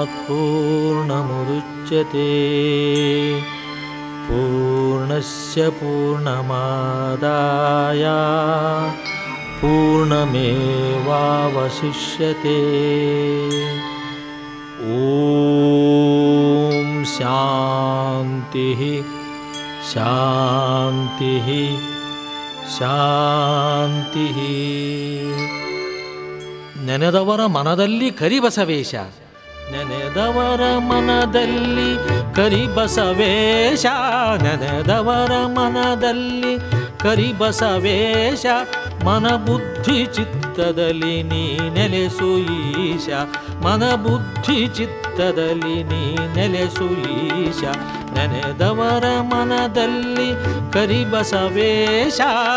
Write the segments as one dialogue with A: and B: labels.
A: पूर्णात् पूर्णमुदुच्यते पूर्णस्य पूर्णमादाय पूर्णमेवावशिष्यते ॐ शान्तिः शान्तिः ಶಾಂತಿ ನೆನೆದವರ ಮನದಲ್ಲಿ ಕರಿಬಸವೇಶ ನೆನೆದವರ ಮನದಲ್ಲಿ ಕರಿಬಸವೇಶ ನೆನೆದವರ ಮನದಲ್ಲಿ ಕರಿಬಸವೇಶ ಮನ ಬುದ್ಧಿ ಚಿತ್ತದಲ್ಲಿ ನೀ ನೆಲೆಸು ಈಶ ಮನ ಬುದ್ಧಿ ಚಿತ್ತದಲ್ಲಿ ನೀ ನೆಲೆಸು ಈಶ ನೆನೆದವರ ಮನದಲ್ಲಿ ಕರಿಬಸವೇಶ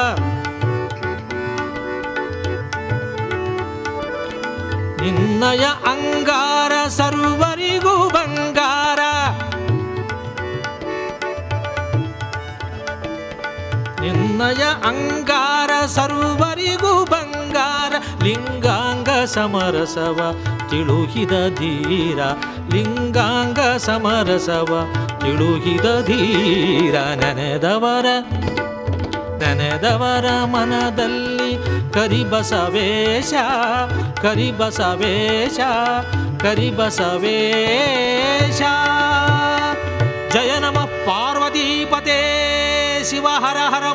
A: ನಿನ್ನಯ ಅಂಗಾರ ಸರ್ವರಿಗೂ ಬಂಗಾರ ನಿನ್ನಯ ಅಂಗಾರ ಸರ್ವರಿಗೂ ಬಂಗಾರ ಲಿಂಗಾಂಗ ಸಮರಸವ ತಿಳುಹಿದ ಧೀರ ಲಿಂಗಾಂಗ ಸಮರಸವ ತಿಳುಹಿದ ಧೀರ ನೆನೆದವರ ನೆನೆದವರ ಮನದಲ್ಲಿ ಕರಿಬಸವೇಶ ಕರಿಬಸವೇಶ ಕರಿಬಸವೇಶ ಜಯ ನಮಃ ಪಾರ್ವತೀಪತೆ ಶಿವ ಹರ ಹರ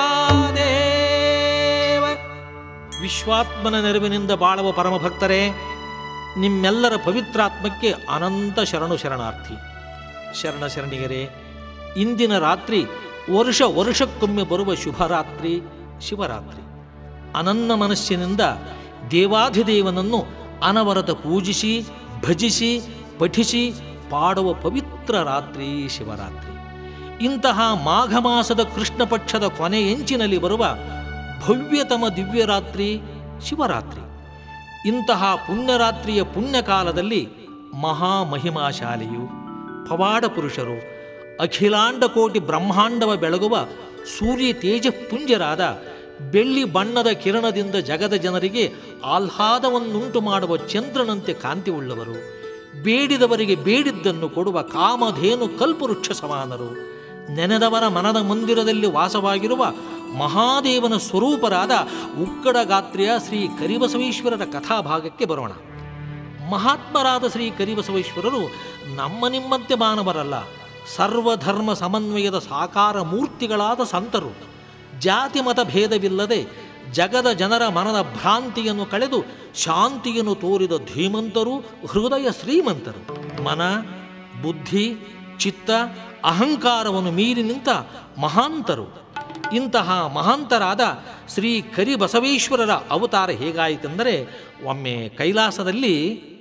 A: ಮಹಾದೇವ ವಿಶ್ವಾತ್ಮನ ನೆರವಿನಿಂದ ಬಾಳುವ ಪರಮಭಕ್ತರೇ ನಿಮ್ಮೆಲ್ಲರ ಪವಿತ್ರಾತ್ಮಕ್ಕೆ ಅನಂತ ಶರಣು ಶರಣಾರ್ಥಿ ಶರಣ ಶರಣಿಯರೇ ಇಂದಿನ ರಾತ್ರಿ ವರ್ಷ ವರ್ಷಕ್ಕೊಮ್ಮೆ ಬರುವ ಶುಭರಾತ್ರಿ ಶಿವರಾತ್ರಿ ಅನನ್ನ ಮನಸ್ಸಿನಿಂದ ದೇವಾಧಿದೇವನನ್ನು ಅನವರತ ಪೂಜಿಸಿ ಭಜಿಸಿ ಪಠಿಸಿ ಪಾಡುವ ಪವಿತ್ರ ರಾತ್ರಿ ಶಿವರಾತ್ರಿ ಇಂತಹ ಮಾಘ ಮಾಸದ ಕೃಷ್ಣ ಪಕ್ಷದ ಕೊನೆ ಎಂಚಿನಲ್ಲಿ ಬರುವ ಭವ್ಯತಮ ದಿವ್ಯರಾತ್ರಿ ಶಿವರಾತ್ರಿ ಇಂತಹ ಪುಣ್ಯರಾತ್ರಿಯ ಪುಣ್ಯಕಾಲದಲ್ಲಿ ಮಹಾಮಹಿಮಾಶಾಲಿಯು ಪವಾಡ ಪುರುಷರು ಅಖಿಲಾಂಡ ಕೋಟಿ ಬ್ರಹ್ಮಾಂಡವ ಬೆಳಗುವ ಸೂರ್ಯ ತೇಜ ಪುಂಜರಾದ ಬೆಳ್ಳಿ ಬಣ್ಣದ ಕಿರಣದಿಂದ ಜಗದ ಜನರಿಗೆ ಆಹ್ಲಾದವನ್ನುಂಟು ಮಾಡುವ ಚಂದ್ರನಂತೆ ಕಾಂತಿ ಉಳ್ಳವರು ಬೇಡಿದವರಿಗೆ ಬೇಡಿದ್ದನ್ನು ಕೊಡುವ ಕಾಮಧೇನು ಕಲ್ಪವೃಕ್ಷ ಸಮಾನರು ನೆನೆದವರ ಮನದ ಮಂದಿರದಲ್ಲಿ ವಾಸವಾಗಿರುವ ಮಹಾದೇವನ ಸ್ವರೂಪರಾದ ಉಕ್ಕಡ ಗಾತ್ರಿಯ ಶ್ರೀ ಕರಿಬಸವೇಶ್ವರರ ಕಥಾಭಾಗಕ್ಕೆ ಬರೋಣ ಮಹಾತ್ಮರಾದ ಶ್ರೀ ಕರಿಬಸವೇಶ್ವರರು ನಮ್ಮ ನಿಮ್ಮಂತೆ ಮಾನವರಲ್ಲ ಸರ್ವಧರ್ಮ ಸಮನ್ವಯದ ಸಾಕಾರ ಮೂರ್ತಿಗಳಾದ ಸಂತರು ಜಾತಿ ಮತ ಭೇದವಿಲ್ಲದೆ ಜಗದ ಜನರ ಮನದ ಭ್ರಾಂತಿಯನ್ನು ಕಳೆದು ಶಾಂತಿಯನ್ನು ತೋರಿದ ಧೀಮಂತರು ಹೃದಯ ಶ್ರೀಮಂತರು ಮನ ಬುದ್ಧಿ ಚಿತ್ತ ಅಹಂಕಾರವನ್ನು ಮೀರಿ ನಿಂತ ಮಹಾಂತರು ಇಂತಹ ಮಹಾಂತರಾದ ಶ್ರೀ ಕರಿಬಸವೇಶ್ವರರ ಅವತಾರ ಹೇಗಾಯಿತೆಂದರೆ ಒಮ್ಮೆ ಕೈಲಾಸದಲ್ಲಿ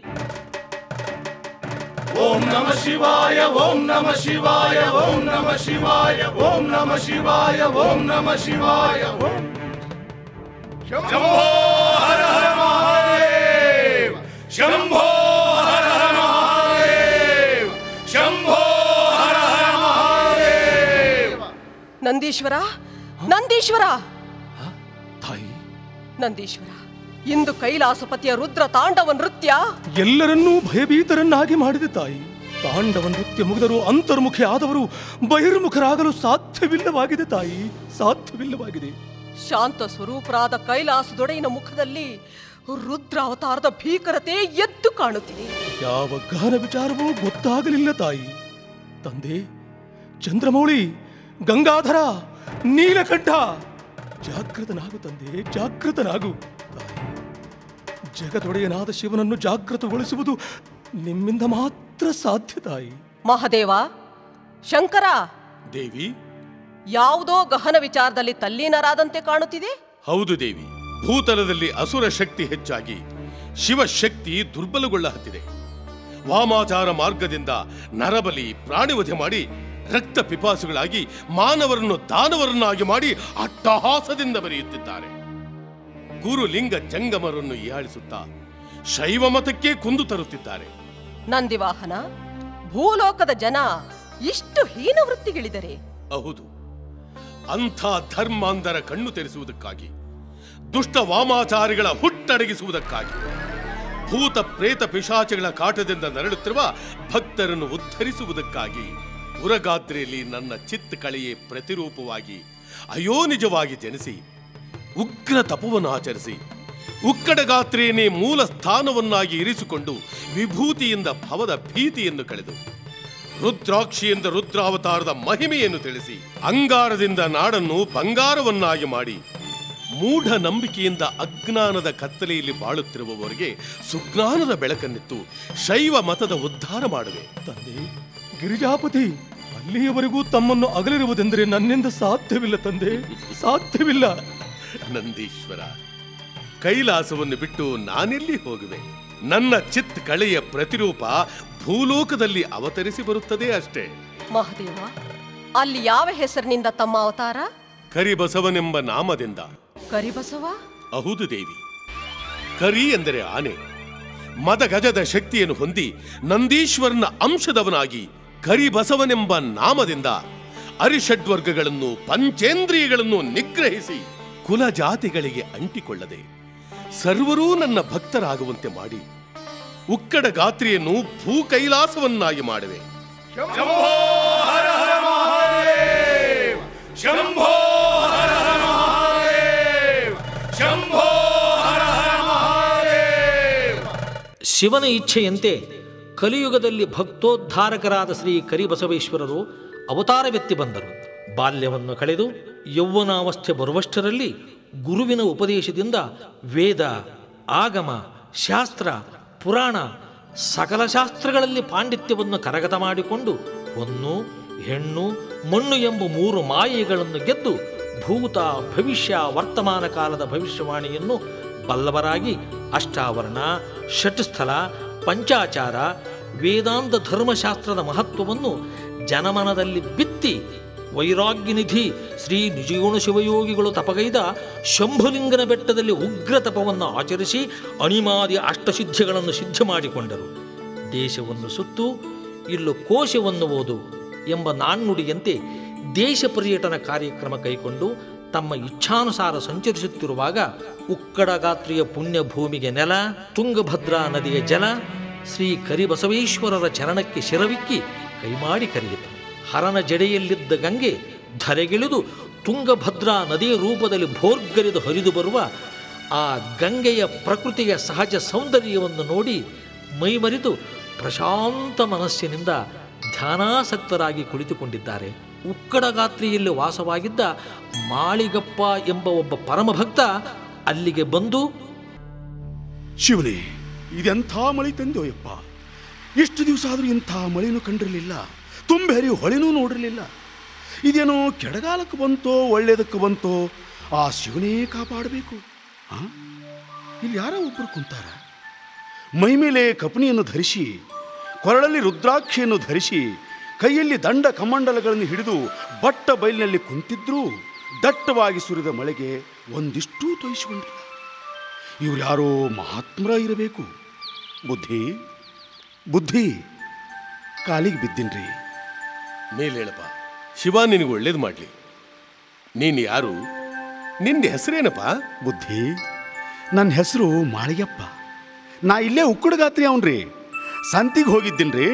B: ಓಂ ನಮ ಶಿವಾಯ ಓಂ ನಮ ಶಿವಾಯ ಓಂ ನಮ ಶಿವಾಯ ಓಂ ನಮ ಶಿವಾಯ ಓಂ ನಮ ಶಿವಾಯ ಓಂ ಶಂಭೋ ಹರ ಹರ ಮಹಾದೇವ ಶಂಭೋ ಹರ ಹರ ಮಹಾದೇವ ಶಂಭೋ ಹರ ಹರ ಮಹಾದೇವ
C: ನಂದೀಶ್ವರ ನಂದೀಶ್ವರ
D: ತಾಯಿ
C: ನಂದೀಶ್ವರ ಇಂದು ಕೈಲಾಸಪತಿಯ ರುದ್ರ ತಾಂಡವ ನೃತ್ಯ
D: ಎಲ್ಲರನ್ನೂ ಭಯಭೀತರನ್ನಾಗಿ ಮಾಡಿದೆ ತಾಯಿ ತಾಂಡವ ನೃತ್ಯ ಮುಗಿದರೂ ಅಂತರ್ಮುಖಿ ಆದವರು ಬಹಿರ್ಮುಖರಾಗಲು ಸಾಧ್ಯವಿಲ್ಲವಾಗಿದೆ ತಾಯಿ ಸಾಧ್ಯವಿಲ್ಲವಾಗಿದೆ
C: ಶಾಂತ ಸ್ವರೂಪರಾದ ಕೈಲಾಸದೊಡೆಯನ ಮುಖದಲ್ಲಿ ರುದ್ರ ಅವತಾರದ ಭೀಕರತೆ ಎದ್ದು ಕಾಣುತ್ತಿದೆ
D: ಯಾವ ಗಾನ ವಿಚಾರವೂ ಗೊತ್ತಾಗಲಿಲ್ಲ ತಾಯಿ ತಂದೆ ಚಂದ್ರಮೌಳಿ ಗಂಗಾಧರ ನೀಲಕಂಠ ಜಾಗೃತನಾಗು ತಂದೆ ಜಾಗೃತನಾಗು ತಾಯಿ ಜಗದೊಡೆಯನಾದ ಶಿವನನ್ನು ಜಾಗೃತಗೊಳಿಸುವುದು ನಿಮ್ಮಿಂದ ಮಾತ್ರ ಸಾಧ್ಯ ತಾಯಿ
C: ಮಹಾದೇವ ಶಂಕರ
E: ದೇವಿ
C: ಯಾವುದೋ ಗಹನ ವಿಚಾರದಲ್ಲಿ ತಲ್ಲೀನರಾದಂತೆ ಕಾಣುತ್ತಿದೆ
E: ಹೌದು ದೇವಿ ಭೂತಲದಲ್ಲಿ ಅಸುರ ಶಕ್ತಿ ಹೆಚ್ಚಾಗಿ ಶಿವಶಕ್ತಿ ದುರ್ಬಲಗೊಳ್ಳಹತ್ತಿದೆ ವಾಮಾಚಾರ ಮಾರ್ಗದಿಂದ ನರಬಲಿ ಪ್ರಾಣಿವಧೆ ಮಾಡಿ ರಕ್ತ ಪಿಪಾಸುಗಳಾಗಿ ಮಾನವರನ್ನು ದಾನವರನ್ನಾಗಿ ಮಾಡಿ ಅಟ್ಟಹಾಸದಿಂದ ಬರೆಯುತ್ತಿದ್ದಾರೆ ಗುರುಲಿಂಗ ಜಂಗಮರನ್ನು ಹೀಯಾಳಿಸುತ್ತಾ ಶೈವ ಮತಕ್ಕೆ ಕುಂದು ತರುತ್ತಿದ್ದಾರೆ
C: ನಂದಿವಾಹನ ಭೂಲೋಕದ ಜನ ಇಷ್ಟು ಹೀನ ವೃತ್ತಿಗಿಳಿದರೆ
E: ಹೌದು ಅಂಥ ಧರ್ಮಾಂಧರ ಕಣ್ಣು ತೆರೆಸುವುದಕ್ಕಾಗಿ ದುಷ್ಟ ವಾಮಾಚಾರಿಗಳ ಹುಟ್ಟಡಗಿಸುವುದಕ್ಕಾಗಿ ಭೂತ ಪ್ರೇತ ಪಿಶಾಚಗಳ ಕಾಟದಿಂದ ನರಳುತ್ತಿರುವ ಭಕ್ತರನ್ನು ಉದ್ಧರಿಸುವುದಕ್ಕಾಗಿ ಉರಗಾದ್ರೆಯಲ್ಲಿ ನನ್ನ ಚಿತ್ತ ಕಳೆಯೇ ಪ್ರತಿರೂಪವಾಗಿ ಅಯೋನಿಜವಾಗಿ ಜನಿಸಿ ಉಗ್ರ ತಪವನ್ನು ಆಚರಿಸಿ ಉಕ್ಕಡಗಾತ್ರೆಯನ್ನೇ ಮೂಲ ಸ್ಥಾನವನ್ನಾಗಿ ಇರಿಸಿಕೊಂಡು ವಿಭೂತಿಯಿಂದ ಭವದ ಭೀತಿಯನ್ನು ಕಳೆದು ರುದ್ರಾಕ್ಷಿಯಿಂದ ರುದ್ರಾವತಾರದ ಮಹಿಮೆಯನ್ನು ತಿಳಿಸಿ ಅಂಗಾರದಿಂದ ನಾಡನ್ನು ಬಂಗಾರವನ್ನಾಗಿ ಮಾಡಿ ಮೂಢ ನಂಬಿಕೆಯಿಂದ ಅಜ್ಞಾನದ ಕತ್ತಲೆಯಲ್ಲಿ ಬಾಳುತ್ತಿರುವವರಿಗೆ ಸುಜ್ಞಾನದ ಬೆಳಕನ್ನಿತ್ತು ಶೈವ ಮತದ ಉದ್ಧಾರ ಮಾಡುವೆ
D: ತಂದೆ ಗಿರಿಜಾಪತಿ ಅಲ್ಲಿಯವರೆಗೂ ತಮ್ಮನ್ನು ಅಗಲಿರುವುದೆಂದರೆ ನನ್ನಿಂದ ಸಾಧ್ಯವಿಲ್ಲ ತಂದೆ ಸಾಧ್ಯವಿಲ್ಲ
E: ನಂದೀಶ್ವರ ಕೈಲಾಸವನ್ನು ಬಿಟ್ಟು ನಾನೆಲ್ಲಿ ಹೋಗುವೆ ನನ್ನ ಚಿತ್ ಕಳೆಯ ಪ್ರತಿರೂಪ ಭೂಲೋಕದಲ್ಲಿ ಅವತರಿಸಿ ಬರುತ್ತದೆ ಅಷ್ಟೇ
C: ಮಹದೇವ ಅಲ್ಲಿ ಯಾವ ಹೆಸರಿನಿಂದ ತಮ್ಮ ಅವತಾರ
E: ಕರಿಬಸವನೆಂಬ ನಾಮದಿಂದ
C: ಕರಿಬಸವ
E: ಅಹುದು ದೇವಿ ಕರಿ ಎಂದರೆ ಆನೆ ಮದಗಜದ ಶಕ್ತಿಯನ್ನು ಹೊಂದಿ ನಂದೀಶ್ವರನ ಅಂಶದವನಾಗಿ ಕರಿಬಸವನೆಂಬ ನಾಮದಿಂದ ಅರಿಷಡ್ವರ್ಗಗಳನ್ನು ಪಂಚೇಂದ್ರಿಯಗಳನ್ನು ನಿಗ್ರಹಿಸಿ ಕುಲ ಜಾತಿಗಳಿಗೆ ಅಂಟಿಕೊಳ್ಳದೆ ಸರ್ವರೂ ನನ್ನ ಭಕ್ತರಾಗುವಂತೆ ಮಾಡಿ ಉಕ್ಕಡ ಗಾತ್ರಿಯನ್ನು ಭೂ ಕೈಲಾಸವನ್ನಾಗಿ ಮಾಡುವೆ
B: ಶಂಭೋ ಹರ ಹರ ಮಹಾದೇವ್ ಶಂಭೋ ಹರ ಹರ ಮಹಾದೇವ್ ಶಂಭೋ ಹರ ಹರ ಮಹಾದೇವ್
A: ಶಿವನ ಇಚ್ಛೆಯಂತೆ ಕಲಿಯುಗದಲ್ಲಿ ಭಕ್ತೋದ್ಧಾರಕರಾದ ಶ್ರೀ ಕರಿಬಸವೇಶ್ವರರು ಅವತಾರವೆತ್ತಿ ಬಂದರು ಬಾಲ್ಯವನ್ನು ಕಳೆದು ಯೌವನಾವಸ್ಥೆ ಬರುವಷ್ಟರಲ್ಲಿ ಗುರುವಿನ ಉಪದೇಶದಿಂದ ವೇದ ಆಗಮ ಶಾಸ್ತ್ರ ಪುರಾಣ ಸಕಲ ಶಾಸ್ತ್ರಗಳಲ್ಲಿ ಪಾಂಡಿತ್ಯವನ್ನು ಕರಗತ ಮಾಡಿಕೊಂಡು ಹೊನ್ನು ಹೆಣ್ಣು ಮಣ್ಣು ಎಂಬ ಮೂರು ಮಾಯೆಗಳನ್ನು ಗೆದ್ದು ಭೂತ ಭವಿಷ್ಯ ವರ್ತಮಾನ ಕಾಲದ ಭವಿಷ್ಯವಾಣಿಯನ್ನು ಬಲ್ಲವರಾಗಿ ಅಷ್ಟಾವರಣ ಷಟ್ಸ್ಥಲ ಪಂಚಾಚಾರ ವೇದಾಂತ ಧರ್ಮಶಾಸ್ತ್ರದ ಮಹತ್ವವನ್ನು ಜನಮನದಲ್ಲಿ ಬಿತ್ತಿ ವೈರಾಗ್ಯನಿಧಿ ಶ್ರೀ ನಿಜಗುಣ ಶಿವಯೋಗಿಗಳು ತಪಗೈದ ಶಂಭುಲಿಂಗನ ಬೆಟ್ಟದಲ್ಲಿ ಉಗ್ರ ತಪವನ್ನು ಆಚರಿಸಿ ಅಣಿಮಾದಿ ಅಷ್ಟಸಿದ್ಧಿಗಳನ್ನು ಸಿದ್ಧ ಮಾಡಿಕೊಂಡರು ದೇಶವನ್ನು ಸುತ್ತು ಇಲ್ಲು ಕೋಶವನ್ನು ಓದು ಎಂಬ ನಾಣ್ಣುಡಿಯಂತೆ ದೇಶ ಪರ್ಯಟನ ಕಾರ್ಯಕ್ರಮ ಕೈಕೊಂಡು ತಮ್ಮ ಇಚ್ಛಾನುಸಾರ ಸಂಚರಿಸುತ್ತಿರುವಾಗ ಉಕ್ಕಡಗಾತ್ರಿಯ ಪುಣ್ಯ ಭೂಮಿಗೆ ನೆಲ ತುಂಗಭದ್ರಾ ನದಿಯ ಜಲ ಶ್ರೀ ಕರಿಬಸವೇಶ್ವರರ ಚರಣಕ್ಕೆ ಶಿರವಿಕ್ಕಿ ಕೈಮಾಡಿ ಕರೆಯಿತು ಹರನ ಜಡೆಯಲ್ಲಿದ್ದ ಗಂಗೆ ಧರೆಗಿಳಿದು ತುಂಗಭದ್ರಾ ನದಿಯ ರೂಪದಲ್ಲಿ ಭೋರ್ಗರಿದು ಹರಿದು ಬರುವ ಆ ಗಂಗೆಯ ಪ್ರಕೃತಿಯ ಸಹಜ ಸೌಂದರ್ಯವನ್ನು ನೋಡಿ ಮೈಮರೆತು ಪ್ರಶಾಂತ ಮನಸ್ಸಿನಿಂದ ಧ್ಯಾನಾಸಕ್ತರಾಗಿ ಕುಳಿತುಕೊಂಡಿದ್ದಾರೆ ಉಕ್ಕಡಗಾತ್ರಿಯಲ್ಲಿ ವಾಸವಾಗಿದ್ದ ಮಾಳಿಗಪ್ಪ ಎಂಬ ಒಬ್ಬ ಪರಮಭಕ್ತ ಅಲ್ಲಿಗೆ ಬಂದು
F: ಶಿವನೇ ಇದೆಂಥ ಮಳೆ ತಂದೆಯಪ್ಪ ಎಷ್ಟು ದಿವಸ ಆದರೂ ಇಂಥ ಮಳೆನೂ ಕಂಡಿರಲಿಲ್ಲ ತುಂಬೆ ಹರಿಯೋ ಹೊಳೆನೂ ನೋಡಿರಲಿಲ್ಲ ಇದೇನೋ ಕೆಡಗಾಲಕ್ಕೆ ಬಂತೋ ಒಳ್ಳೇದಕ್ಕೆ ಬಂತೋ ಆ ಶಿವನೇ ಕಾಪಾಡಬೇಕು ಆ ಇಲ್ಲಿ ಯಾರೋ ಒಬ್ಬರು ಕುಂತಾರ ಮೈ ಮೇಲೆ ಕಪನಿಯನ್ನು ಧರಿಸಿ ಕೊರಳಲ್ಲಿ ರುದ್ರಾಕ್ಷಿಯನ್ನು ಧರಿಸಿ ಕೈಯಲ್ಲಿ ದಂಡ ಕಮಂಡಲಗಳನ್ನು ಹಿಡಿದು ಬಟ್ಟ ಬಯಲಿನಲ್ಲಿ ಕುಂತಿದ್ರೂ ದಟ್ಟವಾಗಿ ಸುರಿದ ಮಳೆಗೆ ಒಂದಿಷ್ಟೂ ತೊಯಿಸಿಕೊಂಡಿಲ್ಲ ಇವ್ರು ಯಾರೋ ಮಹಾತ್ಮರ ಇರಬೇಕು ಬುದ್ಧಿ ಬುದ್ಧಿ ಕಾಲಿಗೆ ಬಿದ್ದಿನ್ರಿ
E: ಮೇಲೇಳಪ್ಪ ಶಿವ ನಿನಗೆ ಒಳ್ಳೇದು ಮಾಡ್ಲಿ ನೀನು ಯಾರು ನಿನ್ನ ಹೆಸರೇನಪ್ಪ
F: ಬುದ್ಧಿ ನನ್ನ ಹೆಸರು ಮಾಳಿಯಪ್ಪ ನಾ ಇಲ್ಲೇ ಉಕ್ಕುಡಗಾತ್ರಿ ಅವನ್ರಿ ಸಂತಿಗೆ ಹೋಗಿದ್ದೀನ್ರಿ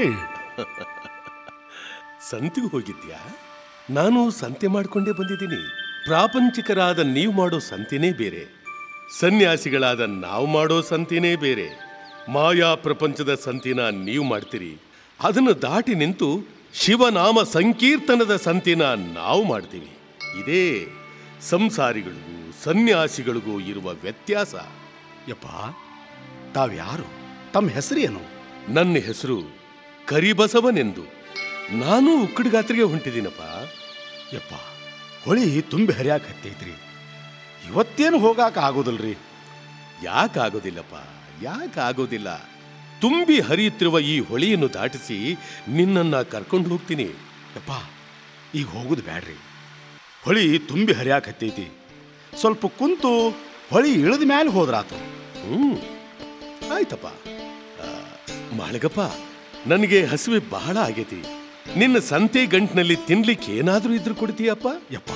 E: ಸಂತಿಗೆ ಹೋಗಿದ್ಯಾ ನಾನು ಸಂತೆ ಮಾಡ್ಕೊಂಡೇ ಬಂದಿದ್ದೀನಿ ಪ್ರಾಪಂಚಿಕರಾದ ನೀವು ಮಾಡೋ ಸಂತಿನೇ ಬೇರೆ ಸನ್ಯಾಸಿಗಳಾದ ನಾವು ಮಾಡೋ ಸಂತಿನೇ ಬೇರೆ ಮಾಯಾ ಪ್ರಪಂಚದ ಸಂತಿನ ನೀವು ಮಾಡ್ತೀರಿ ಅದನ್ನು ದಾಟಿ ನಿಂತು ಶಿವನಾಮ ಸಂಕೀರ್ತನದ ಸಂತಿನ ನಾವು ಮಾಡ್ತೀವಿ ಇದೇ ಸಂಸಾರಿಗಳಿಗೂ ಸನ್ಯಾಸಿಗಳಿಗೂ ಇರುವ ವ್ಯತ್ಯಾಸ
F: ಯಪ್ಪ ತಾವ್ಯಾರು ತಮ್ಮ ಹೆಸರೇನು
E: ನನ್ನ ಹೆಸರು ಕರಿಬಸವನೆಂದು ನಾನು ಉಕ್ಕಡಗಾತ್ರಿಗೆ ಹೊಂಟಿದ್ದೀನಪ್ಪ
F: ಯಪ್ಪ ಹೊಳಿ ತುಂಬಿ ಹರಿಯಾಕ ಹತ್ತೈತ್ರಿ ಇವತ್ತೇನು ಹೋಗಾಕ ಆಗೋದಲ್ರಿ
E: ಯಾಕಾಗೋದಿಲ್ಲಪ್ಪ ಯಾಕಾಗೋದಿಲ್ಲ ತುಂಬಿ ಹರಿಯುತ್ತಿರುವ ಈ ಹೊಳೆಯನ್ನು ದಾಟಿಸಿ ನಿನ್ನನ್ನ ಕರ್ಕೊಂಡು ಹೋಗ್ತೀನಿ
F: ಯಪ್ಪ ಈಗ ಹೋಗುದು ಬ್ಯಾಡ್ರಿ ಹೊಳಿ ತುಂಬಿ ಹರಿಯಾಕ ಹತ್ತೈತಿ ಸ್ವಲ್ಪ ಕುಂತು ಹೊಳಿ ಇಳಿದ ಮ್ಯಾಲೆ ಹೋದ್ರಾತು
E: ಹ್ಮ್ ಆಯ್ತಪ್ಪ ಆ, ಮಾಳಿಗಪ್ಪ ನನಗೆ ಹಸಿವೆ ಬಹಳ ಆಗೈತಿ ನಿನ್ನ ಸಂತೆ ಗಂಟಿನಲ್ಲಿ ತಿನ್ಲಿಕ್ಕೆ ಏನಾದ್ರೂ ಇದ್ರು ಕೊಡ್ತೀಯಪ್ಪ
F: ಯಪ್ಪ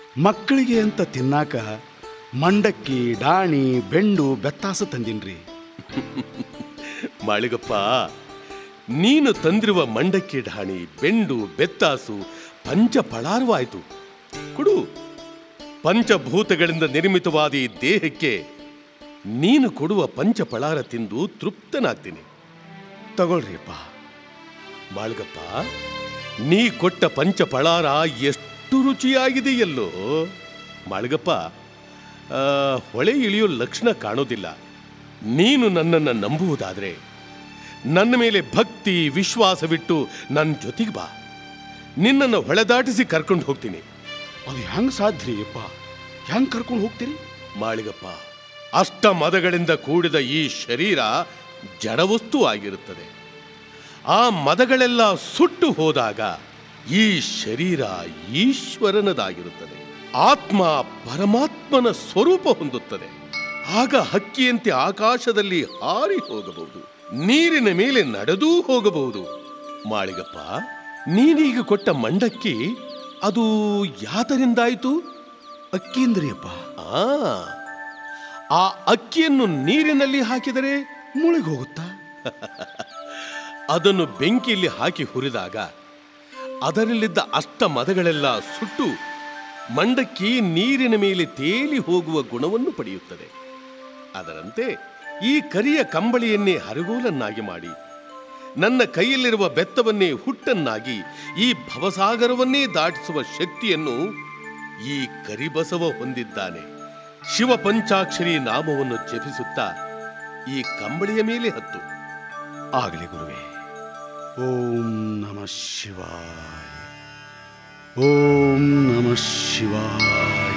F: ಮಕ್ಕಳಿಗೆ ಅಂತ ತಿನ್ನಾಕ ಮಂಡಕ್ಕಿ ಡಾಣಿ ಬೆಂಡು ಬೆತ್ತಾಸ ತಂದಿನ್ರಿ
E: ಮಾಳಿಗಪ್ಪ ನೀನು ತಂದಿರುವ ಮಂಡಕ್ಕಿ ಢಾಣಿ ಬೆಂಡು ಬೆತ್ತಾಸು ಪಂಚಫಳಾರವಾಯಿತು ಕೊಡು ಪಂಚಭೂತಗಳಿಂದ ನಿರ್ಮಿತವಾದ ಈ ದೇಹಕ್ಕೆ ನೀನು ಕೊಡುವ ಪಂಚಫಳಾರ ತಿಂದು ತೃಪ್ತನಾಗ್ತೀನಿ
F: ತಗೊಳ್ರಿ ಅಪ್ಪ
E: ಮಾಳ್ಗಪ್ಪ ನೀ ಕೊಟ್ಟ ಪಂಚಫಳಾರ ಎಷ್ಟು ರುಚಿಯಾಗಿದೆಯಲ್ಲೋ ಮಾಳ್ಗಪ್ಪ ಆ, ಹೊಳೆ ಇಳಿಯೋ ಲಕ್ಷಣ ಕಾಣೋದಿಲ್ಲ ನೀನು ನನ್ನನ್ನು ನಂಬುವುದಾದ್ರೆ ನನ್ನ ಮೇಲೆ ಭಕ್ತಿ ವಿಶ್ವಾಸವಿಟ್ಟು ನನ್ನ ಜೊತೆಗೆ ಬಾ ನಿನ್ನನ್ನು ಹೊಳೆದಾಟಿಸಿ ಕರ್ಕೊಂಡು ಹೋಗ್ತೀನಿ
F: ಅದು ಹೆಂಗ್ ಸಾಧ್ಯ ಅಪ್ಪ ಹೆಂಗ್ ಕರ್ಕೊಂಡು ಹೋಗ್ತೀರಿ
E: ಮಾಳಿಗಪ್ಪ ಅಷ್ಟ ಮದಗಳಿಂದ ಕೂಡಿದ ಈ ಶರೀರ ಜಡವಸ್ತು ಆಗಿರುತ್ತದೆ ಆ ಮದಗಳೆಲ್ಲ ಸುಟ್ಟು ಹೋದಾಗ ಈ ಶರೀರ ಈಶ್ವರನದಾಗಿರುತ್ತದೆ ಆತ್ಮ ಪರಮಾತ್ಮನ ಸ್ವರೂಪ ಹೊಂದುತ್ತದೆ ಆಗ ಹಕ್ಕಿಯಂತೆ ಆಕಾಶದಲ್ಲಿ ಹಾರಿ ಹೋಗಬಹುದು ನೀರಿನ ಮೇಲೆ ನಡೆದೂ ಹೋಗಬಹುದು ಮಾಳಿಗಪ್ಪ ನೀನೀಗ ಕೊಟ್ಟ ಮಂಡಕ್ಕಿ ಅದು ಯಾತರಿಂದಾಯಿತು
F: ಅಕ್ಕಿಂದ್ರಿ ಅಪ್ಪ
E: ಆ ಆ ಅಕ್ಕಿಯನ್ನು ನೀರಿನಲ್ಲಿ ಹಾಕಿದರೆ
F: ಮುಳುಗಿ ಹೋಗುತ್ತಾ
E: ಅದನ್ನು ಬೆಂಕಿಯಲ್ಲಿ ಹಾಕಿ ಹುರಿದಾಗ ಅದರಲ್ಲಿದ್ದ ಅಷ್ಟ ಮದಗಳೆಲ್ಲ ಸುಟ್ಟು ಮಂಡಕ್ಕಿ ನೀರಿನ ಮೇಲೆ ತೇಲಿ ಹೋಗುವ ಗುಣವನ್ನು ಪಡೆಯುತ್ತದೆ ಅದರಂತೆ ಈ ಕರಿಯ ಕಂಬಳಿಯನ್ನೇ ಹರಗೋಲನ್ನಾಗಿ ಮಾಡಿ ನನ್ನ ಕೈಯಲ್ಲಿರುವ ಬೆತ್ತವನ್ನೇ ಹುಟ್ಟನ್ನಾಗಿ ಈ ಭವಸಾಗರವನ್ನೇ ದಾಟಿಸುವ ಶಕ್ತಿಯನ್ನು ಈ ಕರಿಬಸವ ಹೊಂದಿದ್ದಾನೆ ಶಿವ ಪಂಚಾಕ್ಷರಿ ನಾಮವನ್ನು ಜಪಿಸುತ್ತಾ ಈ ಕಂಬಳಿಯ ಮೇಲೆ ಹತ್ತು
F: ಆಗಲಿ ಗುರುವೇ ಓಂ ನಮ ಶಿವಾಯ ಓಂ ನಮ ಶಿವಾಯ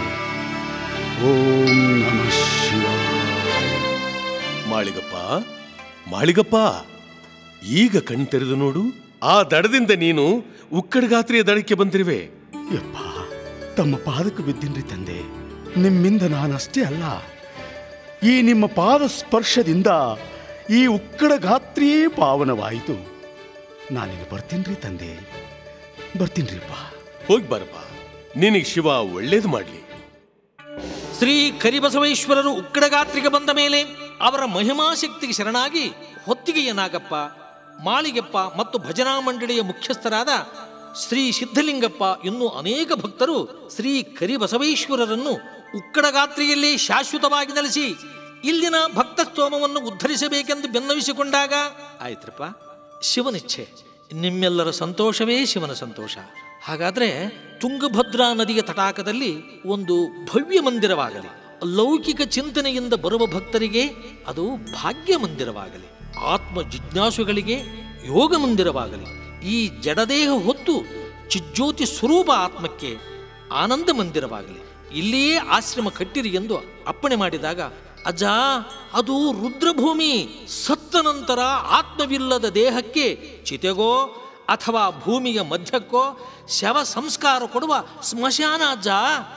F: ಓಂ ನಮ ಶಿವಾಯ
E: ಮಾಳಿಗಪ್ಪ ಮಾಳಿಗಪ್ಪ ಈಗ ಕಣ್ ತೆರೆದು ನೋಡು ಆ ದಡದಿಂದ ನೀನು ಉಕ್ಕಡಗಾತ್ರಿಯ ದಡಕ್ಕೆ ಬಂದಿರುವೆ
F: ಯಪ್ಪ ತಮ್ಮ ಪಾದಕ್ಕೆ ಬಿದ್ದಿನ್ರಿ ತಂದೆ ನಿಮ್ಮಿಂದ ನಾನಷ್ಟೇ ಅಲ್ಲ ಈ ನಿಮ್ಮ ಪಾದ ಸ್ಪರ್ಶದಿಂದ ಈ ಉಕ್ಕಡ ಗಾತ್ರಿಯೇ ಪಾವನವಾಯಿತು ನಾನಿನ್ನು ಬರ್ತೀನ್ರಿ ತಂದೆ ಬರ್ತೀನ್ರಿಪ್ಪ
E: ಹೋಗಿ ಬರಪ್ಪ ನಿನಗೆ ಶಿವ ಒಳ್ಳೇದು ಮಾಡಲಿ
A: ಶ್ರೀ ಕರಿಬಸವೇಶ್ವರರು ಉಕ್ಕಡಗಾತ್ರಿಗೆ ಬಂದ ಮೇಲೆ ಅವರ ಮಹಿಮಾಶಕ್ತಿಗೆ ಶರಣಾಗಿ ಹೊತ್ತಿಗೆಯ ನಾಗಪ್ಪ ಮಾಳಿಗೆಪ್ಪ ಮತ್ತು ಭಜನಾ ಮಂಡಳಿಯ ಮುಖ್ಯಸ್ಥರಾದ ಶ್ರೀ ಸಿದ್ಧಲಿಂಗಪ್ಪ ಇನ್ನೂ ಅನೇಕ ಭಕ್ತರು ಶ್ರೀ ಕರಿಬಸವೇಶ್ವರರನ್ನು ಉಕ್ಕಡಗಾತ್ರಿಯಲ್ಲಿ ಶಾಶ್ವತವಾಗಿ ನೆಲೆಸಿ ಇಲ್ಲಿನ ಭಕ್ತ ಸ್ತೋಮವನ್ನು ಉದ್ಧರಿಸಬೇಕೆಂದು ಬೆನ್ನವಿಸಿಕೊಂಡಾಗ ಆಯ್ತ್ರಪ್ಪ ಶಿವನಿಚ್ಛೆ ನಿಮ್ಮೆಲ್ಲರ ಸಂತೋಷವೇ ಶಿವನ ಸಂತೋಷ ಹಾಗಾದ್ರೆ ತುಂಗಭದ್ರಾ ನದಿಯ ತಟಾಕದಲ್ಲಿ ಒಂದು ಭವ್ಯ ಮಂದಿರವಾಗಲಿ ಲೌಕಿಕ ಚಿಂತನೆಯಿಂದ ಬರುವ ಭಕ್ತರಿಗೆ ಅದು ಭಾಗ್ಯ ಮಂದಿರವಾಗಲಿ ಆತ್ಮ ಜಿಜ್ಞಾಸುಗಳಿಗೆ ಯೋಗ ಮಂದಿರವಾಗಲಿ ಈ ಜಡದೇಹ ಹೊತ್ತು ಚಿಜ್ಯೋತಿ ಸ್ವರೂಪ ಆತ್ಮಕ್ಕೆ ಆನಂದ ಮಂದಿರವಾಗಲಿ ಇಲ್ಲಿಯೇ ಆಶ್ರಮ ಕಟ್ಟಿರಿ ಎಂದು ಅಪ್ಪಣೆ ಮಾಡಿದಾಗ ಅಜ್ಜ ಅದು ರುದ್ರಭೂಮಿ ಸತ್ತ ನಂತರ ಆತ್ಮವಿಲ್ಲದ ದೇಹಕ್ಕೆ ಚಿತೆಗೋ ಅಥವಾ ಭೂಮಿಯ ಮಧ್ಯಕ್ಕೋ ಶವ ಸಂಸ್ಕಾರ ಕೊಡುವ ಸ್ಮಶಾನ ಅಜ್ಜ